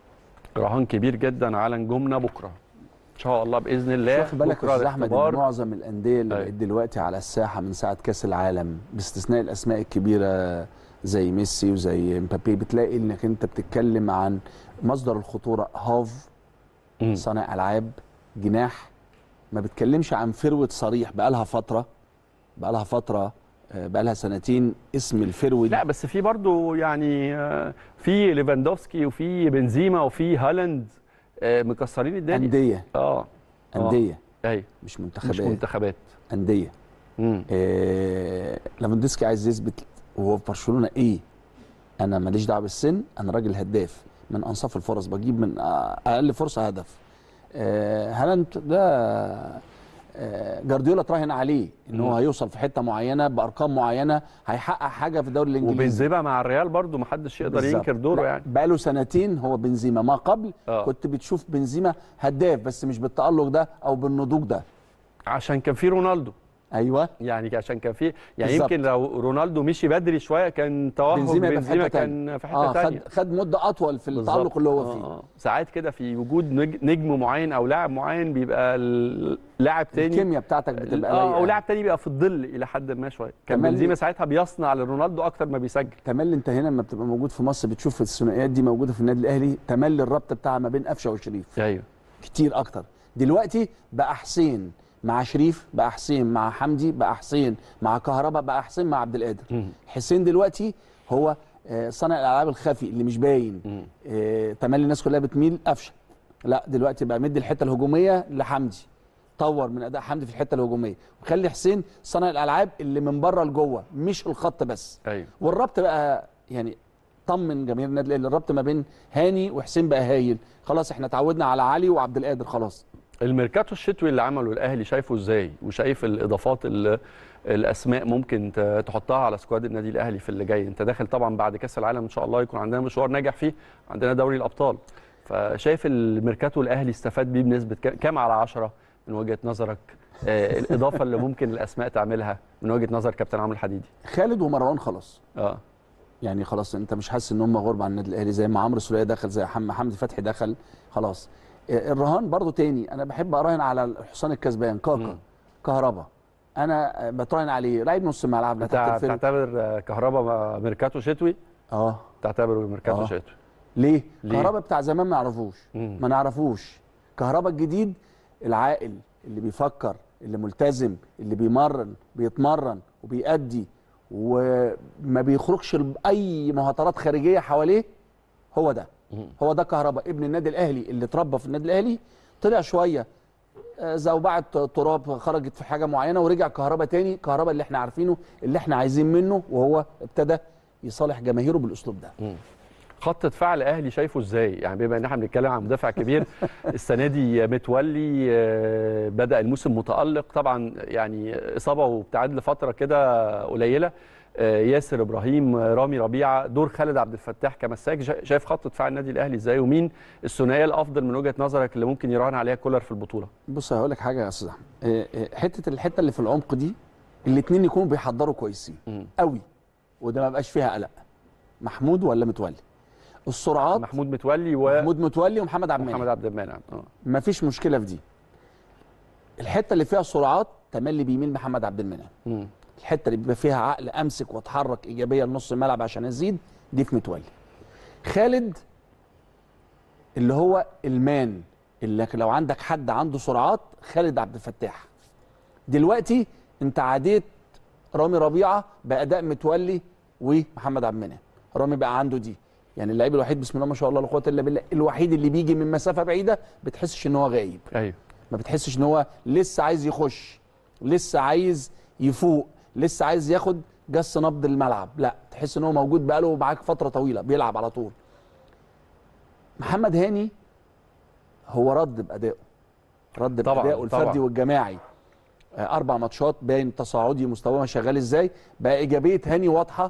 رهان كبير جدا على نجومنا بكره ان شاء الله باذن الله واخد بالك بكرة يا استاذ احمد ان الاختبار. معظم الانديه اللي أيوة. بقت دلوقتي على الساحه من ساعه كاس العالم باستثناء الاسماء الكبيره زي ميسي وزي مبابي بتلاقي انك انت بتتكلم عن مصدر الخطوره هاف مم. صانع العاب جناح ما بتكلمش عن فروت صريح بقالها فتره بقالها فتره آه، بقالها سنتين اسم الفروت لا بس في برضو يعني آه، في ليفاندوفسكي وفي بنزيما وفي هالاند آه، مكسرين الدنيا انديه اه آه. انديه ايوه مش مش منتخبات منتخبات انديه مم. آه، ليفاندوسكي عايز يثبت وهو في برشلونه ايه انا ماليش دعوه بالسن انا راجل هداف من انصاف الفرص بجيب من آه، اقل فرصه هدف آه، هالاند ده آه، جارديولا تراهن عليه ان هو مم. هيوصل في حته معينه بارقام معينه هيحقق حاجه في الدوري الانجليزي وبنزيما مع الريال برضو محدش يقدر بالظبط. ينكر دوره لا، يعني بقاله سنتين هو بنزيما ما قبل آه. كنت بتشوف بنزيما هداف بس مش بالتالق ده او بالنضوج ده عشان كان في رونالدو ايوه يعني عشان كان في يعني بالظبط. يمكن لو رونالدو مشي بدري شويه كان توهج بنزيما يبقى في بنزيما حته كان تانية في حته اه ثانيه خد خد مده اطول في التالق اللي هو فيه ساعات كده في وجود نج- نجم معين او لاعب معين بيبقى ال- لاعب تاني الكيمياء بتاعتك بتبقى اه او لايقة. لاعب تاني بيبقى في الظل الى حد ما شويه كان كمان بنزيما ليه؟ ساعتها بيصنع لرونالدو اكتر ما بيسجل تملي انت هنا لما بتبقى موجود في مصر بتشوف الثنائيات دي موجوده في النادي الاهلي تملي الربط بتاعها ما بين قفشه وشريف ايوه كتير اكتر دلوقتي بقى حسين مع شريف بقى حسين مع حمدي بقى حسين مع كهربا بقى حسين مع عبد القادر مم. حسين دلوقتي هو آه، صانع الالعاب الخفي اللي مش باين مم. آه، تملي الناس كلها بتميل قفشه لا دلوقتي بقى مدي الحته الهجوميه لحمدي طور من اداء حمدي في الحته الهجوميه وخلي حسين صانع الالعاب اللي من بره لجوه مش الخط بس ايوه والربط بقى يعني طمن جماهير النادي الاهلي الربط ما بين هاني وحسين بقى هايل خلاص احنا اتعودنا على علي وعبد القادر خلاص الميركاتو الشتوي اللي عمله الاهلي شايفه ازاي وشايف الاضافات اللي الاسماء ممكن ت- تحطها على سكواد النادي الاهلي في اللي جاي انت داخل طبعا بعد كاس العالم ان شاء الله يكون عندنا مشوار ناجح فيه عندنا دوري الابطال فشايف الميركاتو الاهلي استفاد بيه بنسبه كام- كام على عشرة من وجهه نظرك آه الاضافه اللي ممكن الاسماء تعملها من وجهه نظر كابتن عمرو الحديدي خالد ومروان خلاص اه يعني خلاص انت مش حاسس ان هم غرب عن النادي الاهلي زي ما عمرو سوليه دخل زي حم حمدي فتحي دخل خلاص آه، الرهان برضو تاني انا بحب اراهن على الحصان الكسبان كاكا مم. كهربا انا آه، بتراهن عليه لعيب نص ملعب لا تحت بتاع- الفرق بتعتبر آه، كهربا ميركاتو شتوي اه تعتبره ميركاتو آه. شتوي ليه؟ ليه؟ كهربا بتاع زمان ما نعرفوش مم. ما نعرفوش كهربا الجديد العاقل اللي بيفكر اللي ملتزم اللي بيمرن بيتمرن وبيأدي وما بيخرجش باي مهاترات خارجيه حواليه هو ده مم. هو ده كهربا ابن النادي الاهلي اللي اتربى في النادي الاهلي طلع شويه آه، زوبعه تراب خرجت في حاجه معينه ورجع كهربا تاني كهربا اللي احنا عارفينه اللي احنا عايزين منه وهو ابتدى يصالح جماهيره بالاسلوب ده خط دفاع الاهلي شايفه ازاي يعني بما ان احنا بنتكلم عن مدافع كبير السنه دي متولي آه، بدا الموسم متالق طبعا يعني اصابه وابتعاد لفتره كده قليله آه، ياسر ابراهيم آه، رامي ربيعه دور خالد عبد الفتاح كمساك شا- شايف خط دفاع النادي الاهلي ازاي ومين الثنائيه الافضل من وجهه نظرك اللي ممكن يراهن عليها كولر في البطوله بص هقول لك حاجه يا استاذ احمد آه، آه، حته الحته اللي في العمق دي الاثنين يكونوا بيحضروا كويسين مم. قوي وده ما بقاش فيها قلق محمود ولا متولي السرعات محمود متولي ومحمد محمود متولي ومحمد عبد المنعم عبد المنعم اه ما فيش مشكله في دي الحته اللي فيها سرعات تملي بيميل محمد عبد المنعم مم. الحته اللي بيبقى فيها عقل امسك واتحرك ايجابيه لنص الملعب عشان ازيد دي في متولي خالد اللي هو المان اللي لو عندك حد عنده سرعات خالد عبد الفتاح دلوقتي انت عاديت رامي ربيعه باداء متولي ومحمد عبد المنعم رامي بقى عنده دي يعني اللعيب الوحيد بسم الله ما شاء الله لا قوه الا بالله الوحيد اللي بيجي من مسافه بعيده بتحسش ان هو غايب ايوه ما بتحسش ان هو لسه عايز يخش لسه عايز يفوق لسه عايز ياخد جس نبض الملعب لا تحس ان هو موجود بقاله معاك فتره طويله بيلعب على طول محمد هاني هو رد بادائه رد طبعاً، بادائه الفردي طبعاً. والجماعي آه، اربع ماتشات باين تصاعدي مستواه شغال ازاي بقى ايجابيه هاني واضحه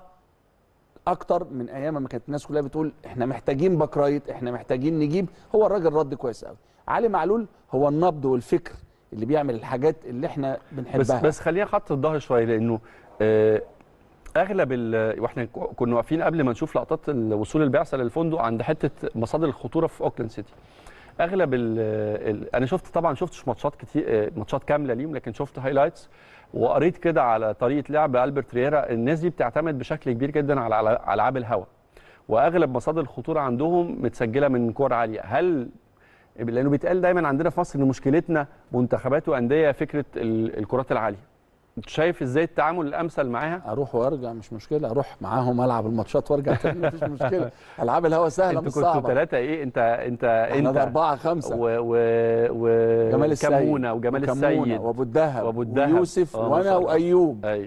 اكتر من ايام ما كانت الناس كلها بتقول احنا محتاجين باك رايت احنا محتاجين نجيب هو الراجل رد كويس قوي علي معلول هو النبض والفكر اللي بيعمل الحاجات اللي احنا بنحبها بس بس خلينا خط الظهر شويه لانه آه، اغلب ال- واحنا ك- كنا واقفين قبل ما نشوف لقطات ال- وصول البعثه للفندق عند حته مصادر الخطوره في اوكلاند سيتي اغلب ال ال انا شفت طبعا شفتش ماتشات كتير آه، ماتشات كامله ليهم لكن شفت هايلايتس وقريت كده على طريقه لعب البرت رييرا الناس دي بتعتمد بشكل كبير جدا على على على العاب الهواء واغلب مصادر الخطوره عندهم متسجله من كور عاليه هل لانه بيتقال دايما عندنا في مصر ان مشكلتنا منتخبات وانديه فكره ال- الكرات العاليه انت شايف ازاي التعامل الامثل معاها اروح وارجع مش مشكله اروح معاهم العب الماتشات وارجع تاني مفيش مشكله العاب الهوا سهله انتوا مش كنتوا صعبه ثلاثه ايه انت انت احنا انت ده اربعه خمسه و و و جمال السيد كمونه وجمال وكمونة السيد وابو الدهب وأبو الدهب. ويوسف آه، ما وانا شاء الله. وايوب ايوه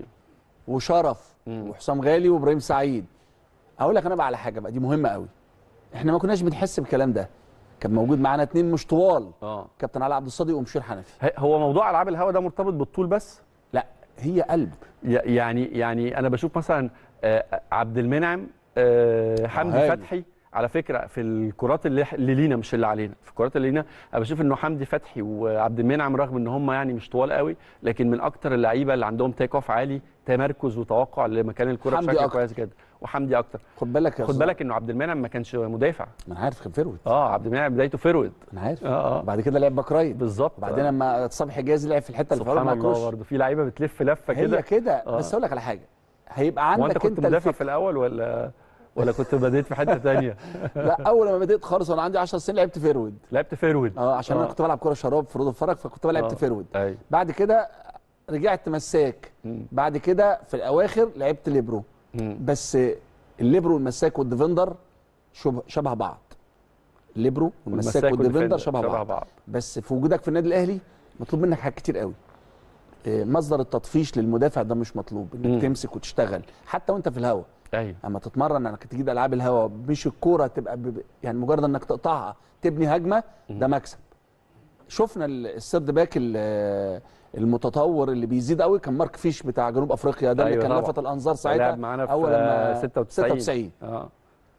وشرف مم. وحسام غالي وابراهيم سعيد اقول لك انا بقى على حاجه بقى دي مهمه قوي احنا ما كناش بنحس بالكلام ده كان موجود معانا اتنين مش طوال اه كابتن علي عبد الصادق ومشير حنفي ه- هو موضوع العاب الهواء ده مرتبط بالطول بس لا هي قلب ي- يعني يعني انا بشوف مثلا آه، عبد المنعم آه، حمدي هايل. فتحي على فكره في الكرات اللي اللي لينا مش اللي علينا في الكرات اللي لينا انا بشوف انه حمدي فتحي وعبد المنعم رغم ان هم يعني مش طوال قوي لكن من اكتر اللعيبه اللي عندهم تيك اوف عالي تمركز وتوقع لمكان الكره حمدي بشكل أكتر. كويس جدا وحمدي اكتر خد بالك يا خد أستاذ. بالك انه عبد المنعم ما كانش مدافع ما انا عارف كان فيرود اه عبد المنعم بدايته فيرود انا عارف اه اه بعد كده لعب باك رايت بالظبط وبعدين لما صبحي حجازي لعب في الحته اللي في سبحان مع الله كروش برضه في لعيبه بتلف لفه هي كده كده آه. بس اقول لك على حاجه هيبقى هو عندك انت كنت انت مدافع الفكر في الاول ولا ولا كنت بديت في حته تانية لا اول ما بديت خالص وانا عندي 10 سنين لعبت فيرود لعبت فيرود اه عشان انا آه. كنت بلعب كوره شراب في رود الفرج فكنت بلعب آه. فيرود ايوه بعد كده رجعت مساك مم. بعد كده في الاواخر لعبت ليبرو مم. بس الليبرو والمساك والديفندر شبه, شبه بعض الليبرو والمساك والديفندر شبه, شبه بعض. بعض بس في وجودك في النادي الاهلي مطلوب منك حاجات كتير قوي إيه، مصدر التطفيش للمدافع ده مش مطلوب انك مم. تمسك وتشتغل حتى وانت في الهوا ايوه اما تتمرن انك تجيب العاب الهوا مش الكوره تبقى ب... يعني مجرد انك تقطعها تبني هجمه ده مكسب شفنا ال- السيرد باك ال- المتطور اللي بيزيد قوي كان مارك فيش بتاع جنوب افريقيا ده اللي أيوة كان طبعا. لفت الانظار ساعتها لعب معانا في اول لما 96 96 اه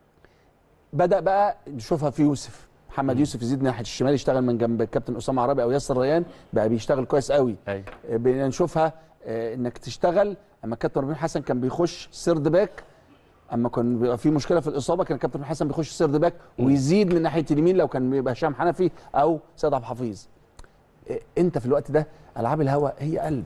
بدا بقى نشوفها في يوسف محمد يوسف يزيد ناحيه الشمال يشتغل من جنب الكابتن اسامه عرابي او ياسر ريان بقى بيشتغل كويس قوي ايوه آه، بقينا نشوفها آه، انك تشتغل اما الكابتن ربيع حسن كان بيخش سيرد باك اما كان بيبقى في مشكله في الاصابه كان الكابتن ربيع حسن بيخش سيرد باك ويزيد من ناحيه اليمين لو كان بيبقى هشام حنفي او سيد عبد الحفيظ آه، انت في الوقت ده العاب الهوا هي قلب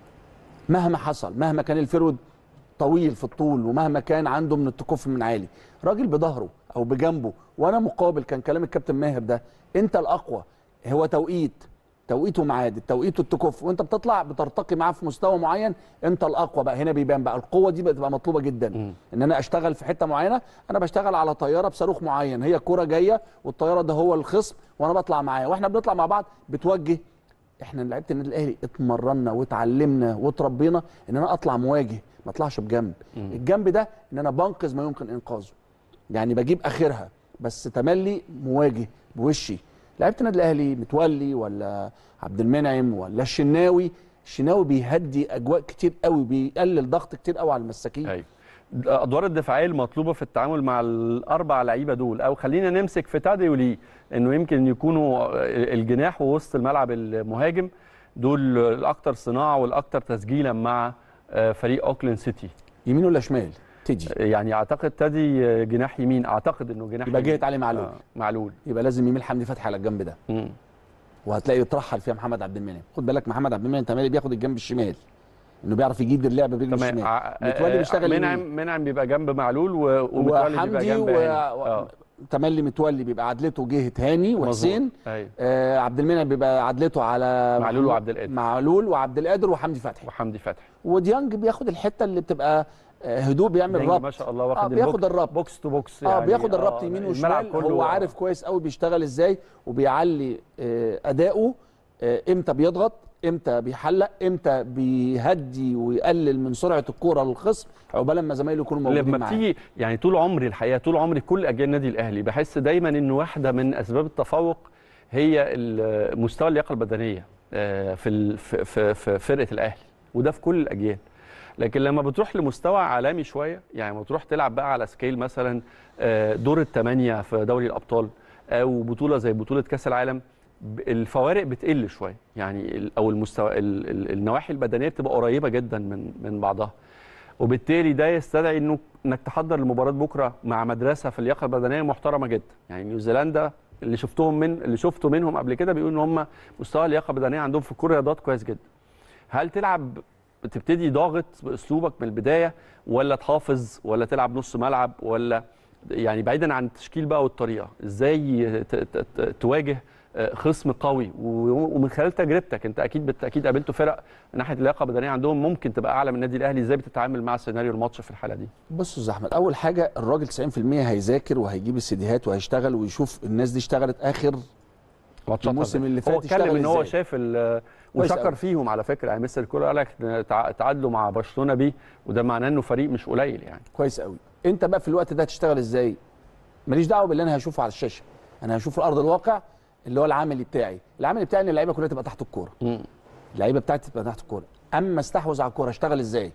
مهما حصل مهما كان الفرود طويل في الطول ومهما كان عنده من التكف من عالي راجل بظهره او بجنبه وانا مقابل كان كلام الكابتن ماهر ده انت الاقوى هو توقيت توقيته ميعاد التوقيت والتكف وانت بتطلع بترتقي معاه في مستوى معين انت الاقوى بقى هنا بيبان بقى القوه دي بقى تبقى مطلوبه جدا مم. ان انا اشتغل في حته معينه انا بشتغل على طياره بصاروخ معين هي الكره جايه والطياره ده هو الخصم وانا بطلع معاه واحنا بنطلع مع بعض بتوجه احنا لعيبه النادي الاهلي اتمرنا واتعلمنا واتربينا ان انا اطلع مواجه ما اطلعش بجنب الجنب ده ان انا بنقذ ما يمكن انقاذه يعني بجيب اخرها بس تملي مواجه بوشي لعيبه النادي الاهلي متولي ولا عبد المنعم ولا الشناوي الشناوي بيهدي اجواء كتير قوي بيقلل ضغط كتير قوي على المساكين ايوه الادوار الدفاعيه المطلوبه في التعامل مع الاربع لعيبه دول او خلينا نمسك في تادي وليه انه يمكن يكونوا الجناح ووسط الملعب المهاجم دول الاكثر صناعه والاكثر تسجيلا مع آه، فريق اوكلاند سيتي يمين ولا شمال تيجي يعني اعتقد تادي جناح يمين اعتقد انه جناح يبقى يمين. جهه علي معلول آه معلول يبقى لازم يميل حمدي فتحي على الجنب ده مم. وهتلاقي يترحل فيها محمد عبد المنعم خد بالك محمد عبد المنعم تمالي بياخد الجنب الشمال انه بيعرف يجيد اللعب برجله تمام الشمال ع- متولي آه، بيشتغل منعم يمين. منعم بيبقى جنب معلول و- ومتولي بيبقى وحمدي جنب و... هاني. و... آه. تملي متولي بيبقى عدلته جهه هاني وحسين مظبوط. ايوه آه عبد المنعم بيبقى عدلته على معلول وعبد القادر. معلول وعبد القادر وحمدي فتحي وحمدي فتحي وديانج بياخد الحته اللي بتبقى آه، هدوء بيعمل ديانج ربط ما شاء الله آه واخد بياخد البوكس- الربط بوكس تو بوكس اه يعني بياخد الربط آه، يمين الملعب وشمال كله هو آه. عارف كويس قوي بيشتغل ازاي وبيعلي آه، اداؤه آه، امتى بيضغط امتى بيحلق امتى بيهدي ويقلل من سرعه الكوره للخصم عقبال لما زمايله يكونوا موجودين لما معاه بتيجي يعني طول عمري الحقيقه طول عمري كل اجيال النادي الاهلي بحس دايما انه واحده من اسباب التفوق هي ال- مستوى اللياقه البدنيه آه، في ال- في في- في فرقه الاهلي وده في كل الاجيال لكن لما بتروح لمستوى عالمي شويه يعني لما تروح تلعب بقى على سكيل مثلا آه، دور الثمانيه في دوري الابطال او بطوله زي بطوله كاس العالم ب- الفوارق بتقل شويه يعني ال- او المستوى ال- ال- النواحي البدنيه بتبقى قريبه جدا من من بعضها وبالتالي ده يستدعي انه انك تحضر لمباراه بكره مع مدرسه في اللياقه البدنيه محترمه جدا يعني نيوزيلندا اللي شفتهم من اللي شفته منهم قبل كده بيقولوا ان هم مستوى اللياقه البدنيه عندهم في كل الرياضات كويس جدا هل تلعب تبتدي ضاغط باسلوبك من البدايه ولا تحافظ ولا تلعب نص ملعب ولا يعني بعيدا عن التشكيل بقى والطريقه ازاي ت- ت- ت- تواجه آه، خصم قوي و- ومن خلال تجربتك انت اكيد بالتاكيد قابلتوا فرق من ناحيه اللياقه البدنيه عندهم ممكن تبقى اعلى من النادي الاهلي ازاي بتتعامل مع سيناريو الماتش في الحاله دي بص يا أستاذ احمد اول حاجه الراجل 90% هيذاكر وهيجيب السيديهات وهيشتغل ويشوف الناس دي اشتغلت اخر ماتشاتها الموسم ازاي. اللي هو فات اتكلم اشتغل ان هو ازاي. شاف ال- كويس وشكر أوي. فيهم على فكره يعني مستر الكوره قال لك تع- تعادلوا مع برشلونه بيه وده معناه انه فريق مش قليل يعني كويس قوي انت بقى في الوقت ده هتشتغل ازاي ماليش دعوه باللي انا هشوفه على الشاشه انا هشوف ارض الواقع اللي هو العملي بتاعي العملي بتاعي ان اللعيبه كلها تبقى تحت الكوره اللعيبه بتاعتي تبقى تحت الكوره اما استحوذ على الكوره اشتغل ازاي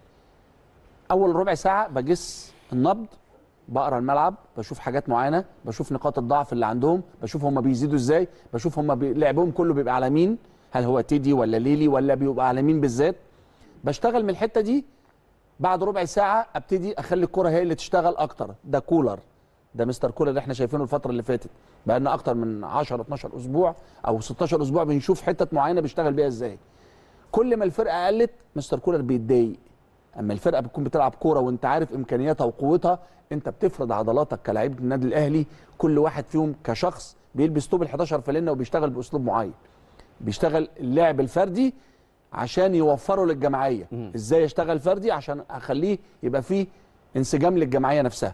اول ربع ساعه بجس النبض بقرا الملعب بشوف حاجات معينه بشوف نقاط الضعف اللي عندهم بشوف هم بيزيدوا ازاي بشوف هم بي... لعبهم كله بيبقى على مين هل هو تيدي ولا ليلي ولا بيبقى على مين بالذات بشتغل من الحته دي بعد ربع ساعه ابتدي اخلي الكره هي اللي تشتغل اكتر ده كولر ده مستر كولر اللي احنا شايفينه الفتره اللي فاتت بقى لنا اكتر من 10 12 اسبوع او 16 اسبوع بنشوف حتت معينه بيشتغل بيها ازاي كل ما الفرقه قلت مستر كولر بيتضايق اما الفرقه بتكون بتلعب كوره وانت عارف امكانياتها وقوتها انت بتفرض عضلاتك كلاعب النادي الاهلي كل واحد فيهم كشخص بيلبس توب ال 11 فانلة وبيشتغل باسلوب معين بيشتغل اللعب الفردي عشان يوفره للجماعيه ازاي يشتغل فردي عشان اخليه يبقى فيه انسجام للجماعيه نفسها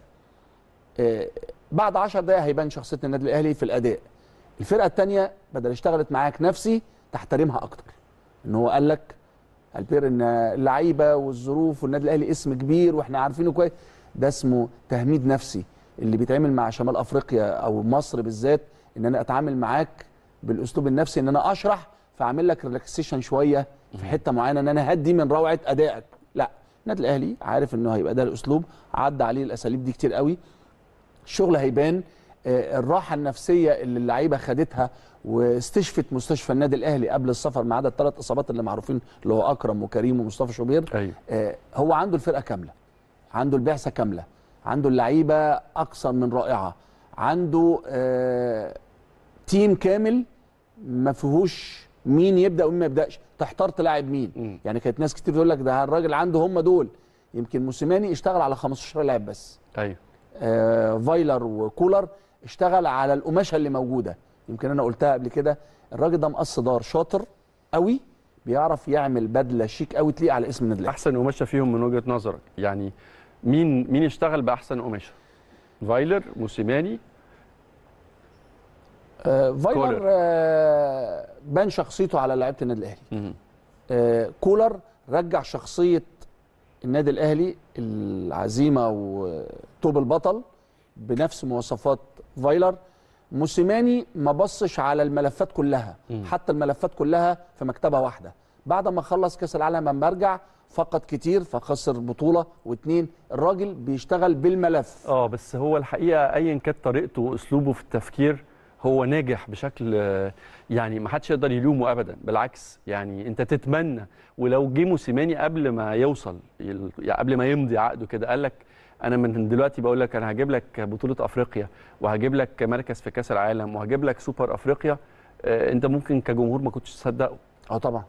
آه، بعد 10 دقائق هيبان شخصيه النادي الاهلي في الاداء الفرقه الثانيه بدل اشتغلت معاك نفسي تحترمها اكتر ان هو قال لك البير ان اللعيبه والظروف والنادي الاهلي اسم كبير واحنا عارفينه كويس ده اسمه تهميد نفسي اللي بيتعمل مع شمال افريقيا او مصر بالذات ان انا اتعامل معاك بالاسلوب النفسي ان انا اشرح فاعمل لك ريلاكسيشن شويه في حته معينه ان انا هدي من روعه ادائك لا النادي الاهلي عارف انه هيبقى ده الاسلوب عدى عليه الاساليب دي كتير قوي الشغل هيبان آه، الراحه النفسيه اللي اللعيبه خدتها واستشفت مستشفى النادي الاهلي قبل السفر ما عدا الثلاث اصابات اللي معروفين اللي هو اكرم وكريم ومصطفى شوبير ايوه آه، هو عنده الفرقه كامله عنده البعثه كامله عنده اللعيبه اكثر من رائعه عنده آه، تيم كامل ما فيهوش مين يبدا ومين ما يبداش تحتار تلاعب مين مم. يعني كانت ناس كتير تقول لك ده الراجل عنده هم دول يمكن موسيماني اشتغل على 15 لاعب بس ايوه آه، فايلر وكولر اشتغل على القماشه اللي موجوده يمكن انا قلتها قبل كده الراجل ده مقص دار شاطر قوي بيعرف يعمل بدله شيك قوي تليق على اسم النادي الاهلي احسن قماشه فيهم من وجهه نظرك يعني مين مين اشتغل باحسن قماشه فايلر موسيماني آه، فايلر كولر. آه، بان شخصيته على لعيبه النادي الاهلي مم. آه، كولر رجع شخصيه النادي الاهلي العزيمه وطوب البطل بنفس مواصفات فايلر موسيماني ما بصش على الملفات كلها مم. حتى الملفات كلها في مكتبه واحده بعد ما خلص كاس العالم لما رجع فقد كتير فخسر بطوله واتنين الراجل بيشتغل بالملف اه بس هو الحقيقه ايا كانت طريقته واسلوبه في التفكير هو ناجح بشكل آه، يعني ما حدش يقدر يلومه ابدا بالعكس يعني انت تتمنى ولو جه موسيماني قبل ما يوصل يل- يعني قبل ما يمضي عقده كده قال لك انا من دلوقتي بقول لك انا هجيب لك بطوله افريقيا وهجيب لك مركز في كاس العالم وهجيب لك سوبر افريقيا آه، انت ممكن كجمهور ما كنتش تصدقه اه طبعا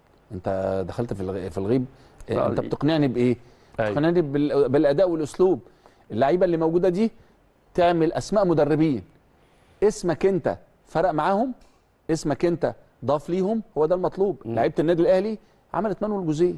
انت دخلت في الغ- في الغيب لا، آه، انت دي- بتقنعني بايه أيوة. بتقنعني بال- بالاداء والاسلوب اللعيبه اللي موجوده دي تعمل اسماء مدربين اسمك انت فرق معاهم اسمك انت ضاف ليهم هو ده المطلوب مم. لعيبه النادي الاهلي عملت مانويل جوزيه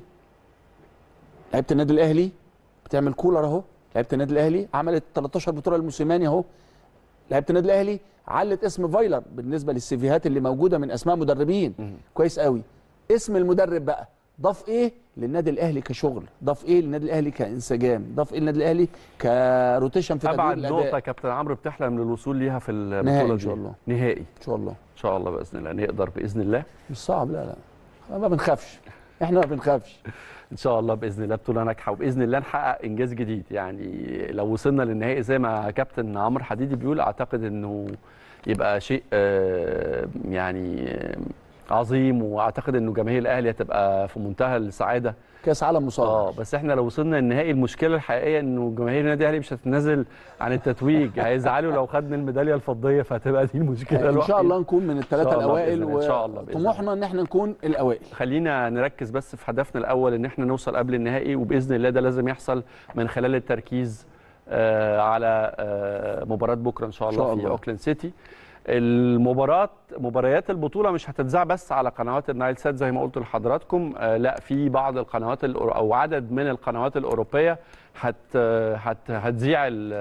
لعيبه النادي الاهلي بتعمل كولر اهو لعيبه النادي الاهلي عملت 13 بطوله للموسيماني اهو لعيبه النادي الاهلي علت اسم فايلر بالنسبه للسيفيهات اللي موجوده من اسماء مدربين مم. كويس قوي اسم المدرب بقى ضاف ايه للنادي الاهلي كشغل ضاف ايه للنادي الاهلي كانسجام ضاف ايه للنادي الاهلي كروتيشن في تدوير ابعد نقطه الاداء كابتن عمرو بتحلم للوصول ليها في البطوله نهائي إن دي. شاء الله. نهائي ان شاء الله ان شاء الله باذن الله نقدر باذن الله مش صعب لا لا ما بنخافش احنا ما بنخافش ان شاء الله باذن الله بطوله ناجحه وباذن الله نحقق انجاز جديد يعني لو وصلنا للنهائي زي ما كابتن عمرو حديدي بيقول اعتقد انه يبقى شيء آه، يعني آه، عظيم واعتقد انه جماهير الاهلي هتبقى في منتهى السعاده كاس عالم مصغر اه بس احنا لو وصلنا النهائي المشكله الحقيقيه انه جماهير النادي الاهلي مش هتتنازل عن التتويج هيزعلوا لو خدنا الميداليه الفضيه فهتبقى دي المشكله ان شاء الوحيدة. الله نكون من الثلاثه إن شاء الله الاوائل بإذن الله. إن شاء الله بإذن وطموحنا ان احنا نكون الاوائل خلينا نركز بس في هدفنا الاول ان احنا نوصل قبل النهائي وباذن الله ده لازم يحصل من خلال التركيز آه، على آه، مباراه بكره ان شاء إن الله شاء في الله. اوكلاند سيتي المباراه مباريات البطوله مش هتتذاع بس على قنوات النايل سات زي ما قلت لحضراتكم آه، لا في بعض القنوات الأور- او عدد من القنوات الاوروبيه هت هت هتذيع ال-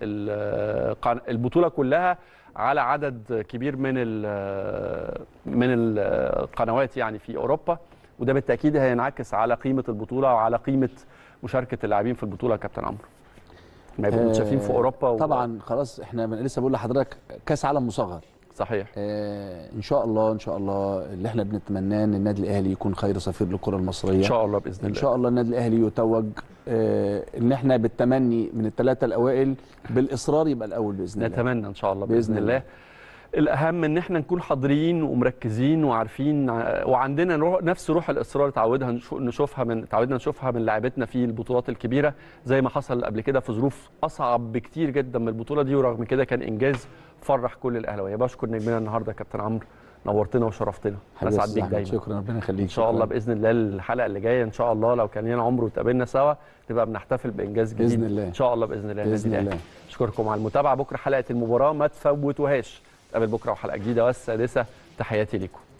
ال- القن- البطوله كلها على عدد كبير من ال- من القنوات يعني في اوروبا وده بالتاكيد هينعكس على قيمه البطوله وعلى قيمه مشاركه اللاعبين في البطوله يا كابتن عمرو ما يبقوا آه، متشافين في اوروبا و... طبعا خلاص احنا من- لسه بقول لحضرتك كاس عالم مصغر صحيح آه ان شاء الله ان شاء الله اللي احنا بنتمناه ان النادي الاهلي يكون خير سفير للكره المصريه ان شاء الله باذن ان الله شاء الله النادي الاهلي يتوج آه ان احنا بالتمني من الثلاثه الاوائل بالاصرار يبقى الاول باذن الله نتمنى ان شاء الله بإذن باذن, الله. الاهم ان احنا نكون حاضرين ومركزين وعارفين ع- وعندنا روح نفس روح الاصرار تعودها نشو- نشوفها من تعودنا نشوفها من لاعبتنا في البطولات الكبيره زي ما حصل قبل كده في ظروف اصعب بكتير جدا من البطوله دي ورغم كده كان انجاز فرح كل الاهلاويه بشكر نجمنا النهارده يا كابتن عمرو نورتنا وشرفتنا حبيبي نسعد أستاذ بيك أحمد، دايما شكرا ربنا يخليك ان شاء الله شكراً. باذن الله الحلقه اللي جايه ان شاء الله لو كان لنا عمر وتقابلنا سوا نبقى بنحتفل بانجاز جديد بإذن الله. ان شاء الله باذن الله بإذن النادي الله. الأهلي. اشكركم على المتابعه بكره حلقه المباراه ما تفوتوهاش نتقابل بكره وحلقه جديده والسادسه تحياتي لكم